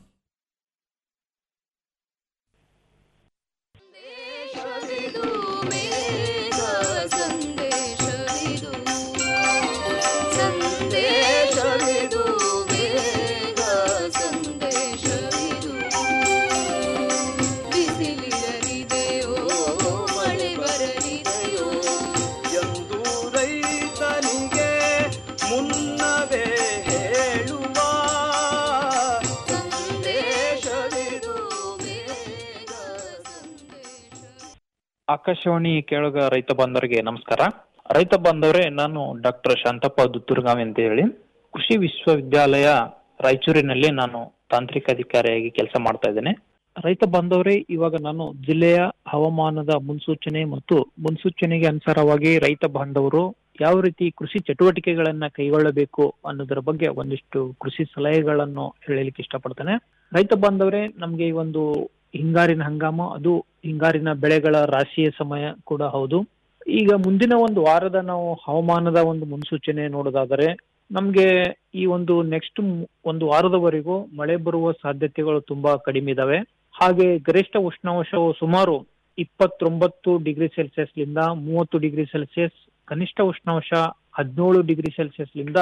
Speaker 10: ಎಂದು ರೈತನಿಗೆ ಮುನ್ನವೇ ಹೇಳುವ ಸಂದೇಶವಿದು
Speaker 11: ಆಕಾಶವಾಣಿ ಕೇಳುಗ ರೈತ ಬಾಂಧವರಿಗೆ ನಮಸ್ಕಾರ ರೈತ ಬಾಂಧವರೇ ನಾನು ಡಾಕ್ಟರ್ ಶಾಂತಪ್ಪ ದುತ್ತೂರ್ಗಾವಿ ಅಂತ ಹೇಳಿ ಕೃಷಿ ವಿಶ್ವವಿದ್ಯಾಲಯ ರಾಯಚೂರಿನಲ್ಲಿ ನಾನು ತಾಂತ್ರಿಕ ಅಧಿಕಾರಿಯಾಗಿ ಕೆಲಸ ಮಾಡ್ತಾ ಇದ್ದೇನೆ ರೈತ ಬಾಂಧವರೇ ಇವಾಗ ನಾನು ಜಿಲ್ಲೆಯ ಹವಾಮಾನದ ಮುನ್ಸೂಚನೆ ಮತ್ತು ಮುನ್ಸೂಚನೆಗೆ ಅನುಸಾರವಾಗಿ ರೈತ ಬಾಂಧವರು ಯಾವ ರೀತಿ ಕೃಷಿ ಚಟುವಟಿಕೆಗಳನ್ನ ಕೈಗೊಳ್ಳಬೇಕು ಅನ್ನೋದರ ಬಗ್ಗೆ ಒಂದಿಷ್ಟು ಕೃಷಿ ಸಲಹೆಗಳನ್ನು ಹೇಳಲಿಕ್ಕೆ ಇಷ್ಟಪಡ್ತೇನೆ ರೈತ ಬಾಂಧವರೇ ನಮ್ಗೆ ಈ ಒಂದು ಹಿಂಗಾರಿನ ಹಂಗಾಮ ಅದು ಹಿಂಗಾರಿನ ಬೆಳೆಗಳ ರಾಶಿಯ ಸಮಯ ಕೂಡ ಹೌದು ಈಗ ಮುಂದಿನ ಒಂದು ವಾರದ ನಾವು ಹವಾಮಾನದ ಒಂದು ಮುನ್ಸೂಚನೆ ನೋಡೋದಾದರೆ ನಮ್ಗೆ ಈ ಒಂದು ನೆಕ್ಸ್ಟ್ ಒಂದು ವಾರದವರೆಗೂ ಮಳೆ ಬರುವ ಸಾಧ್ಯತೆಗಳು ತುಂಬಾ ಕಡಿಮೆ ಇದಾವೆ ಹಾಗೆ ಗರಿಷ್ಠ ಉಷ್ಣಾಂಶವು ಸುಮಾರು ಇಪ್ಪತ್ತೊಂಬತ್ತು ಡಿಗ್ರಿ ಸೆಲ್ಸಿಯಸ್ ಲಿಂದ ಮೂವತ್ತು ಡಿಗ್ರಿ ಸೆಲ್ಸಿಯಸ್ ಕನಿಷ್ಠ ಉಷ್ಣಾಂಶ ಹದಿನೇಳು ಡಿಗ್ರಿ ಸೆಲ್ಸಿಯಸ್ ಲಿಂದ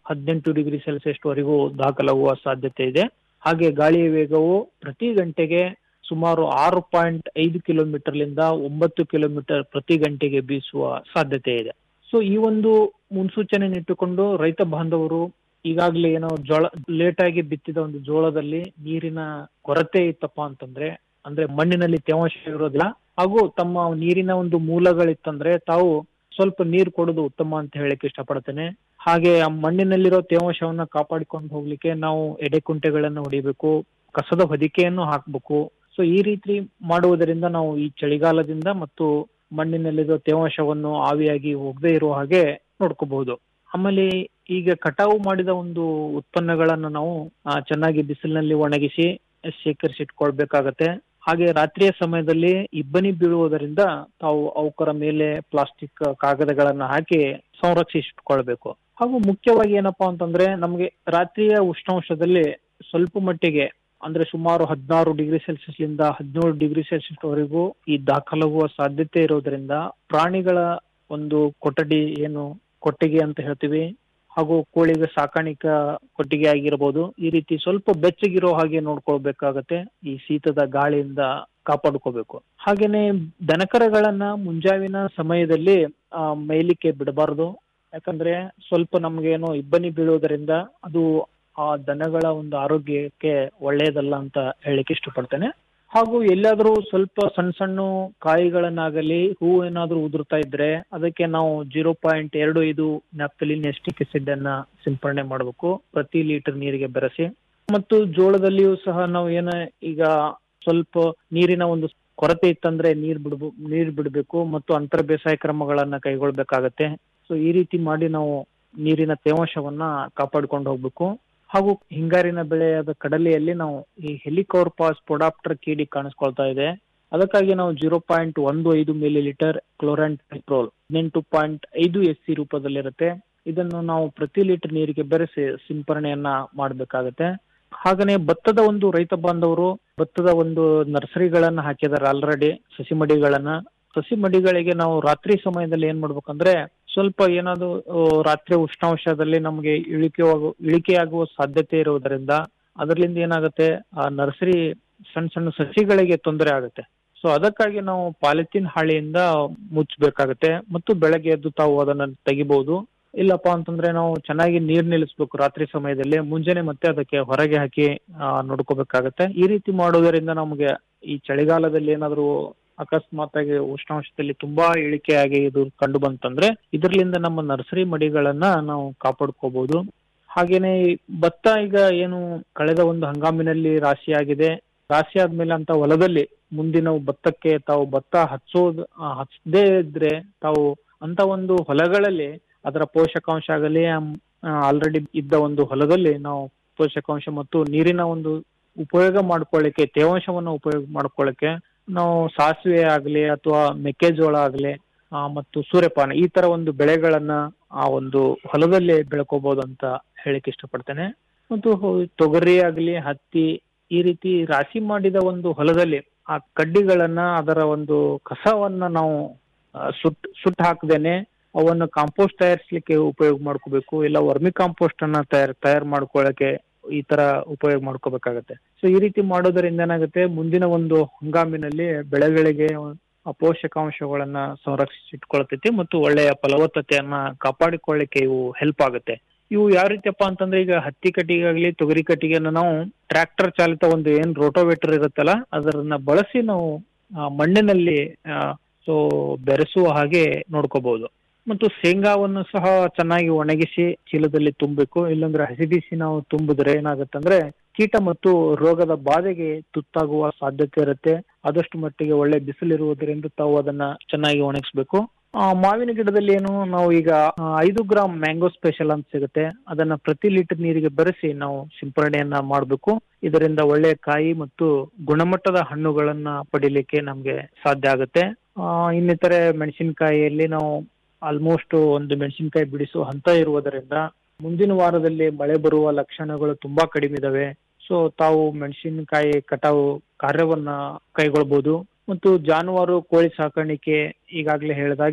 Speaker 11: ಹದಿನೆಂಟು ಡಿಗ್ರಿ ಸೆಲ್ಸಿಯಸ್ ವರೆಗೂ ದಾಖಲಾಗುವ ಸಾಧ್ಯತೆ ಇದೆ ಹಾಗೆ ಗಾಳಿಯ ವೇಗವು ಪ್ರತಿ ಗಂಟೆಗೆ ಸುಮಾರು ಆರು ಪಾಯಿಂಟ್ ಐದು ಕಿಲೋಮೀಟರ್ಲಿಂದ ಒಂಬತ್ತು ಕಿಲೋಮೀಟರ್ ಪ್ರತಿ ಗಂಟೆಗೆ ಬೀಸುವ ಸಾಧ್ಯತೆ ಇದೆ ಸೊ ಈ ಒಂದು ಮುನ್ಸೂಚನೆ ಇಟ್ಟುಕೊಂಡು ರೈತ ಬಾಂಧವರು ಈಗಾಗಲೇ ಏನೋ ಜೋಳ ಲೇಟ್ ಆಗಿ ಬಿತ್ತಿದ ಒಂದು ಜೋಳದಲ್ಲಿ ನೀರಿನ ಕೊರತೆ ಇತ್ತಪ್ಪ ಅಂತಂದ್ರೆ ಅಂದ್ರೆ ಮಣ್ಣಿನಲ್ಲಿ ತೇವಾಂಶ ಇರೋದಿಲ್ಲ ಹಾಗೂ ತಮ್ಮ ನೀರಿನ ಒಂದು ಮೂಲಗಳಿತ್ತಂದ್ರೆ ತಾವು ಸ್ವಲ್ಪ ನೀರು ಕೊಡೋದು ಉತ್ತಮ ಅಂತ ಹೇಳಕ್ ಇಷ್ಟಪಡ್ತೇನೆ ಹಾಗೆ ಆ ಮಣ್ಣಿನಲ್ಲಿರೋ ತೇವಾಂಶವನ್ನ ಕಾಪಾಡಿಕೊಂಡು ಹೋಗ್ಲಿಕ್ಕೆ ನಾವು ಎಡೆಕುಂಟೆಗಳನ್ನು ಹೊಡಿಬೇಕು ಕಸದ ಹೊದಿಕೆಯನ್ನು ಹಾಕ್ಬೇಕು ಸೊ ಈ ರೀತಿ ಮಾಡುವುದರಿಂದ ನಾವು ಈ ಚಳಿಗಾಲದಿಂದ ಮತ್ತು ಮಣ್ಣಿನಲ್ಲಿರೋ ತೇವಾಂಶವನ್ನು ಆವಿಯಾಗಿ ಹೋಗದೆ ಇರುವ ಹಾಗೆ ನೋಡ್ಕೋಬಹುದು ಆಮೇಲೆ ಈಗ ಕಟಾವು ಮಾಡಿದ ಒಂದು ಉತ್ಪನ್ನಗಳನ್ನು ನಾವು ಆ, ಚೆನ್ನಾಗಿ ಬಿಸಿಲಿನಲ್ಲಿ ಒಣಗಿಸಿ ಶೇಖರಿಸಿಟ್ಕೊಳ್ಬೇಕಾಗತ್ತೆ ಹಾಗೆ ರಾತ್ರಿಯ ಸಮಯದಲ್ಲಿ ಇಬ್ಬನಿ ಬೀಳುವುದರಿಂದ ತಾವು ಅವುಕರ ಮೇಲೆ ಪ್ಲಾಸ್ಟಿಕ್ ಕಾಗದಗಳನ್ನ ಹಾಕಿ ಸಂರಕ್ಷಿಸಿಟ್ಕೊಳ್ಬೇಕು ಹಾಗೂ ಮುಖ್ಯವಾಗಿ ಏನಪ್ಪಾ ಅಂತಂದ್ರೆ ನಮ್ಗೆ ರಾತ್ರಿಯ ಉಷ್ಣಾಂಶದಲ್ಲಿ ಸ್ವಲ್ಪ ಮಟ್ಟಿಗೆ ಅಂದ್ರೆ ಸುಮಾರು ಹದಿನಾರು ಡಿಗ್ರಿ ಸೆಲ್ಸಿಯಸ್ ಲಿಂದ ಹದಿನೇಳು ಡಿಗ್ರಿ ಸೆಲ್ಸಿಯಸ್ ವರೆಗೂ ಈ ದಾಖಲಾಗುವ ಸಾಧ್ಯತೆ ಇರೋದ್ರಿಂದ ಪ್ರಾಣಿಗಳ ಒಂದು ಕೊಠಡಿ ಏನು ಕೊಟ್ಟಿಗೆ ಅಂತ ಹೇಳ್ತೀವಿ ಹಾಗೂ ಕೋಳಿಗೆ ಸಾಕಾಣಿಕಾ ಕೊಟ್ಟಿಗೆ ಆಗಿರ್ಬೋದು ಈ ರೀತಿ ಸ್ವಲ್ಪ ಬೆಚ್ಚಗಿರೋ ಹಾಗೆ ನೋಡ್ಕೊಳ್ಬೇಕಾಗತ್ತೆ ಈ ಶೀತದ ಗಾಳಿಯಿಂದ ಕಾಪಾಡ್ಕೋಬೇಕು ಹಾಗೇನೆ ದನಕರಗಳನ್ನ ಮುಂಜಾವಿನ ಸಮಯದಲ್ಲಿ ಆ ಮೇಯ್ಲಿಕ್ಕೆ ಬಿಡಬಾರ್ದು ಯಾಕಂದ್ರೆ ಸ್ವಲ್ಪ ನಮ್ಗೇನೋ ಇಬ್ಬನಿ ಬೀಳೋದರಿಂದ ಅದು ಆ ದನಗಳ ಒಂದು ಆರೋಗ್ಯಕ್ಕೆ ಒಳ್ಳೆಯದಲ್ಲ ಅಂತ ಹೇಳಿಕ್ಕೆ ಇಷ್ಟಪಡ್ತೇನೆ ಹಾಗೂ ಎಲ್ಲಾದ್ರೂ ಸ್ವಲ್ಪ ಸಣ್ಣ ಸಣ್ಣ ಕಾಯಿಗಳನ್ನಾಗಲಿ ಹೂ ಏನಾದ್ರೂ ಉದುರ್ತಾ ಇದ್ರೆ ಅದಕ್ಕೆ ನಾವು ಜೀರೋ ಪಾಯಿಂಟ್ ಎರಡು ಐದು ನ್ಯಾಪ್ತಲಿನ್ ಎಸ್ಟಿಕ್ ಆಸಿಡ್ ಅನ್ನ ಸಿಂಪರಣೆ ಮಾಡಬೇಕು ಪ್ರತಿ ಲೀಟರ್ ನೀರಿಗೆ ಬೆರೆಸಿ ಮತ್ತು ಜೋಳದಲ್ಲಿಯೂ ಸಹ ನಾವು ಏನ ಈಗ ಸ್ವಲ್ಪ ನೀರಿನ ಒಂದು ಕೊರತೆ ಇತ್ತಂದ್ರೆ ನೀರ್ ಬಿಡ್ಬೋ ನೀರ್ ಬಿಡಬೇಕು ಮತ್ತು ಅಂತರ ಬೇಸಾಯ ಕ್ರಮಗಳನ್ನ ಕೈಗೊಳ್ಬೇಕಾಗತ್ತೆ ಸೊ ಈ ರೀತಿ ಮಾಡಿ ನಾವು ನೀರಿನ ತೇವಾಂಶವನ್ನ ಕಾಪಾಡ್ಕೊಂಡು ಹೋಗ್ಬೇಕು ಹಾಗೂ ಹಿಂಗಾರಿನ ಬೆಳೆಯಾದ ಕಡಲೆಯಲ್ಲಿ ನಾವು ಈ ಹೆಲಿಕೋರ್ಪಾಸ್ ಪೊಡಾಪ್ಟರ್ ಕೀಡಿ ಕಾಣಿಸ್ಕೊಳ್ತಾ ಇದೆ ಅದಕ್ಕಾಗಿ ನಾವು ಜೀರೋ ಪಾಯಿಂಟ್ ಒಂದು ಐದು ಮಿಲಿ ಲೀಟರ್ ಕ್ಲೋರಾಂಟ್ ಪೆಟ್ರೋಲ್ ಹದಿನೆಂಟು ಪಾಯಿಂಟ್ ಐದು ಎಸ್ ಸಿ ರೂಪದಲ್ಲಿರುತ್ತೆ ಇದನ್ನು ನಾವು ಪ್ರತಿ ಲೀಟರ್ ನೀರಿಗೆ ಬೆರೆಸಿ ಸಿಂಪರಣೆಯನ್ನ ಮಾಡಬೇಕಾಗತ್ತೆ ಹಾಗನೆ ಭತ್ತದ ಒಂದು ರೈತ ಬಾಂಧವರು ಭತ್ತದ ಒಂದು ನರ್ಸರಿಗಳನ್ನ ಹಾಕಿದಾರೆ ಆಲ್ರೆಡಿ ಸಸಿ ಮಡಿಗಳನ್ನ ಸಸಿ ಮಡಿಗಳಿಗೆ ನಾವು ರಾತ್ರಿ ಸಮಯದಲ್ಲಿ ಏನ್ ಮಾಡ್ಬೇಕಂದ್ರೆ ಸ್ವಲ್ಪ ಏನಾದ್ರು ಆ, ರಾತ್ರಿ ಉಷ್ಣಾಂಶದಲ್ಲಿ ನಮಗೆ ಇಳಿಕೆ ಇಳಿಕೆಯಾಗುವ ಸಾಧ್ಯತೆ ಇರುವುದರಿಂದ ಅದರಿಂದ ಏನಾಗುತ್ತೆ ಆ ನರ್ಸರಿ ಸಣ್ಣ ಸಣ್ಣ ಸಸಿಗಳಿಗೆ ತೊಂದರೆ ಆಗುತ್ತೆ ಸೊ ಅದಕ್ಕಾಗಿ ನಾವು ಪಾಲಿಥಿನ್ ಹಾಳೆಯಿಂದ ಮುಚ್ಚಬೇಕಾಗತ್ತೆ ಮತ್ತು ಬೆಳಗ್ಗೆ ಎದ್ದು ತಾವು ಅದನ್ನ ತೆಗಿಬಹುದು ಇಲ್ಲಪ್ಪ ಅಂತಂದ್ರೆ ನಾವು ಚೆನ್ನಾಗಿ ನೀರ್ ನಿಲ್ಲಿಸ್ಬೇಕು ರಾತ್ರಿ ಸಮಯದಲ್ಲಿ ಮುಂಜಾನೆ ಮತ್ತೆ ಅದಕ್ಕೆ ಹೊರಗೆ ಹಾಕಿ ಆ, ನೋಡ್ಕೋಬೇಕಾಗತ್ತೆ ಈ ರೀತಿ ಮಾಡೋದರಿಂದ ನಮಗೆ ಈ ಚಳಿಗಾಲದಲ್ಲಿ ಏನಾದ್ರು ಅಕಸ್ಮಾತ್ ಆಗಿ ಉಷ್ಣಾಂಶದಲ್ಲಿ ತುಂಬಾ ಇಳಿಕೆಯಾಗಿ ಇದು ಕಂಡು ಬಂತಂದ್ರೆ ಇದರಿಂದ ನಮ್ಮ ನರ್ಸರಿ ಮಡಿಗಳನ್ನ ನಾವು ಕಾಪಾಡ್ಕೋಬಹುದು ಹಾಗೇನೆ ಈ ಭತ್ತ ಈಗ ಏನು ಕಳೆದ ಒಂದು ಹಂಗಾಮಿನಲ್ಲಿ ರಾಶಿ ಆಗಿದೆ ರಾಶಿ ಆದ್ಮೇಲೆ ಅಂತ ಹೊಲದಲ್ಲಿ ಮುಂದಿನ ಭತ್ತಕ್ಕೆ ತಾವು ಭತ್ತ ಹಚ್ಚೋದ್ ಆ, ಹಚ್ಚದೇ ಇದ್ರೆ ತಾವು ಅಂತ ಒಂದು ಹೊಲಗಳಲ್ಲಿ ಅದರ ಪೋಷಕಾಂಶ ಆಗಲಿ ಆಲ್ರೆಡಿ ಇದ್ದ ಒಂದು ಹೊಲದಲ್ಲಿ ನಾವು ಪೋಷಕಾಂಶ ಮತ್ತು ನೀರಿನ ಒಂದು ಉಪಯೋಗ ಮಾಡ್ಕೊಳ್ಳಿಕ್ಕೆ ತೇವಾಂಶವನ್ನು ಉಪಯೋಗ ಮಾಡ್ಕೊಳ್ಳಿಕ್ಕೆ ನಾವು ಸಾಸಿವೆ ಆಗ್ಲಿ ಅಥವಾ ಮೆಕ್ಕೆಜೋಳ ಆಗ್ಲಿ ಆ, ಮತ್ತು ಸೂರ್ಯಪಾನ ಈ ತರ ಒಂದು ಬೆಳೆಗಳನ್ನ ಆ ಒಂದು ಹೊಲದಲ್ಲಿ ಬೆಳ್ಕೋಬಹುದು ಅಂತ ಹೇಳಿಕ್ ಇಷ್ಟಪಡ್ತೇನೆ ಮತ್ತು ಹೊ- ತೊಗರಿ ಆಗ್ಲಿ ಹತ್ತಿ ಈ ರೀತಿ ರಾಶಿ ಮಾಡಿದ ಒಂದು ಹೊಲದಲ್ಲಿ ಆ ಕಡ್ಡಿಗಳನ್ನ ಅದರ ಒಂದು ಕಸವನ್ನ ನಾವು ಆ, ಸುಟ್ ಸುಟ್ಟು ಹಾಕದೇನೆ ಅವನ್ನು ಕಾಂಪೋಸ್ಟ್ ತಯಾರಿಸ್ಲಿಕ್ಕೆ ಉಪಯೋಗ ಮಾಡ್ಕೋಬೇಕು ಇಲ್ಲ ವರ್ಮಿ ಕಾಂಪೋಸ್ಟ್ ಅನ್ನ ತಯಾರ್ ತಯಾರು ಮಾಡ್ಕೊಳ್ಳಕ್ಕೆ ಈ ತರ ಉಪಯೋಗ ಮಾಡ್ಕೋಬೇಕಾಗತ್ತೆ ಸೊ ಈ ರೀತಿ ಮಾಡೋದರಿಂದ ಏನಾಗುತ್ತೆ ಮುಂದಿನ ಒಂದು ಹಂಗಾಮಿನಲ್ಲಿ ಬೆಳೆಗಳಿಗೆ ಆ ಪೋಷಕಾಂಶಗಳನ್ನ ಸಂರಕ್ಷಿಸಿಟ್ಕೊಳ್ತೈತಿ ಮತ್ತು ಒಳ್ಳೆಯ ಫಲವತ್ತತೆಯನ್ನ ಕಾಪಾಡಿಕೊಳ್ಳಿಕ್ಕೆ ಇವು ಹೆಲ್ಪ್ ಆಗುತ್ತೆ ಇವು ಯಾವ ರೀತಿಯಪ್ಪ ಅಂತಂದ್ರೆ ಈಗ ಹತ್ತಿ ಕಟ್ಟಿಗೆ ಆಗ್ಲಿ ತೊಗರಿ ಕಟ್ಟಿಗೆನ ನಾವು ಟ್ರ್ಯಾಕ್ಟರ್ ಚಾಲಿತ ಒಂದು ಏನ್ ರೋಟೋವೇಟರ್ ಇರುತ್ತಲ್ಲ ಅದನ್ನ ಬಳಸಿ ನಾವು ಆ, ಮಣ್ಣಿನಲ್ಲಿ ಸೊ ಬೆರೆಸುವ ಹಾಗೆ ನೋಡ್ಕೋಬಹುದು ಮತ್ತು ಶೇಂಗಾವನ್ನು ಸಹ ಚೆನ್ನಾಗಿ ಒಣಗಿಸಿ ಚೀಲದಲ್ಲಿ ತುಂಬಬೇಕು ಇಲ್ಲಾಂದ್ರೆ ಹಸಿ ಬಿಸಿ ನಾವು ತುಂಬಿದ್ರೆ ಏನಾಗುತ್ತಂದ್ರೆ ಕೀಟ ಮತ್ತು ರೋಗದ ಬಾಧೆಗೆ ತುತ್ತಾಗುವ ಸಾಧ್ಯತೆ ಇರುತ್ತೆ ಆದಷ್ಟು ಮಟ್ಟಿಗೆ ಒಳ್ಳೆ ಬಿಸಿಲಿರುವುದರಿಂದ ತಾವು ಅದನ್ನ ಚೆನ್ನಾಗಿ ಒಣಗಿಸ್ಬೇಕು ಆ, ಮಾವಿನ ಗಿಡದಲ್ಲಿ ಏನು ನಾವು ಈಗ ಆ, ಐದು ಗ್ರಾಮ್ ಮ್ಯಾಂಗೋ ಸ್ಪೆಷಲ್ ಅಂತ ಸಿಗುತ್ತೆ ಅದನ್ನ ಪ್ರತಿ ಲೀಟರ್ ನೀರಿಗೆ ಬೆರೆಸಿ ನಾವು ಸಿಂಪರಣೆಯನ್ನ ಮಾಡಬೇಕು ಇದರಿಂದ ಒಳ್ಳೆಯ ಕಾಯಿ ಮತ್ತು ಗುಣಮಟ್ಟದ ಹಣ್ಣುಗಳನ್ನ ಪಡಿಲಿಕ್ಕೆ ನಮ್ಗೆ ಸಾಧ್ಯ ಆಗುತ್ತೆ ಆ, ಇನ್ನಿತರೆ ಮೆಣಸಿನಕಾಯಿಯಲ್ಲಿ ನಾವು ಆಲ್ಮೋಸ್ಟ್ ಒಂದು ಮೆಣಸಿನಕಾಯಿ ಬಿಡಿಸುವ ಹಂತ ಇರುವುದರಿಂದ ಮುಂದಿನ ವಾರದಲ್ಲಿ ಮಳೆ ಬರುವ ಲಕ್ಷಣಗಳು ತುಂಬಾ ಕಡಿಮೆ ಇದಾವೆ ಸೊ ತಾವು ಮೆಣಸಿನಕಾಯಿ ಕಟಾವು ಕಾರ್ಯವನ್ನ ಕೈಗೊಳ್ಬಹುದು ಮತ್ತು ಜಾನುವಾರು ಕೋಳಿ ಸಾಕಾಣಿಕೆ ಈಗಾಗಲೇ ಹೇಳಿದಾಗೆ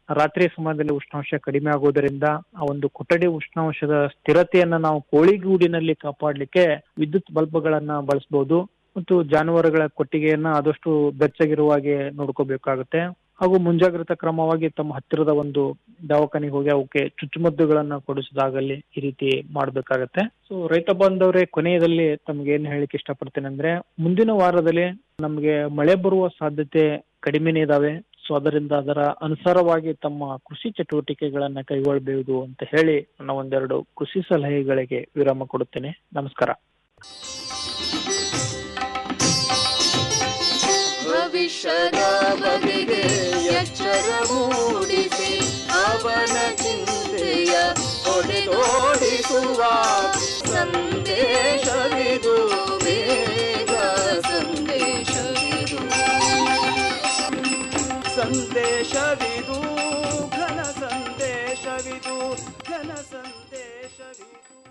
Speaker 11: ರಾತ್ರಿ ಸಮಯದಲ್ಲಿ ಉಷ್ಣಾಂಶ ಕಡಿಮೆ ಆಗೋದರಿಂದ ಆ ಒಂದು ಕೊಠಡಿ ಉಷ್ಣಾಂಶದ ಸ್ಥಿರತೆಯನ್ನ ನಾವು ಕೋಳಿಗೂಡಿನಲ್ಲಿ ಕಾಪಾಡಲಿಕ್ಕೆ ವಿದ್ಯುತ್ ಬಲ್ಬ್ಗಳನ್ನ ಬಳಸಬಹುದು ಮತ್ತು ಜಾನುವಾರುಗಳ ಕೊಟ್ಟಿಗೆಯನ್ನ ಆದಷ್ಟು ಬೆಚ್ಚಗಿರುವ ಹಾಗೆ ನೋಡ್ಕೋಬೇಕಾಗುತ್ತೆ ಹಾಗೂ ಮುಂಜಾಗ್ರತಾ ಕ್ರಮವಾಗಿ ತಮ್ಮ ಹತ್ತಿರದ ಒಂದು ದವಾಖಾನೆಗೆ ಹೋಗಿ ಅವಕ್ಕೆ ಚುಚ್ಚುಮದ್ದುಗಳನ್ನ ಕೊಡಿಸೋದಾಗಲಿ ಈ ರೀತಿ ಮಾಡ್ಬೇಕಾಗತ್ತೆ ಸೊ ರೈತ ಬಾಂಧವರೇ ಕೊನೆಯದಲ್ಲಿ ತಮ್ಗೆ ಏನ್ ಹೇಳಿಕ್ಕೆ ಇಷ್ಟಪಡ್ತೇನೆ ಅಂದ್ರೆ ಮುಂದಿನ ವಾರದಲ್ಲಿ ನಮ್ಗೆ ಮಳೆ ಬರುವ ಸಾಧ್ಯತೆ ಕಡಿಮೆನೇ ಇದಾವೆ ಸೊ ಅದರಿಂದ ಅದರ ಅನುಸಾರವಾಗಿ ತಮ್ಮ ಕೃಷಿ ಚಟುವಟಿಕೆಗಳನ್ನ ಕೈಗೊಳ್ಳಬಹುದು ಅಂತ ಹೇಳಿ ನನ್ನ ಒಂದೆರಡು ಕೃಷಿ ಸಲಹೆಗಳಿಗೆ ವಿರಾಮ ಕೊಡುತ್ತೇನೆ ನಮಸ್ಕಾರ
Speaker 10: ಭವಿಷ್ಯದ ಬಗೆಗೆ ಎಚ್ಚರ ಮೂಡಿಸಿ ಅವನ ಚಿಂತೆಯ ಹೊಡೆದೋಡಿಸುವ ಸಂದೇಶವಿದು ಬೇಗ ಸಂದೇಶವಿದು ಸಂದೇಶವಿದು ಘನ ಸಂದೇಶವಿದು ಘನ ಸಂದೇಶವಿದು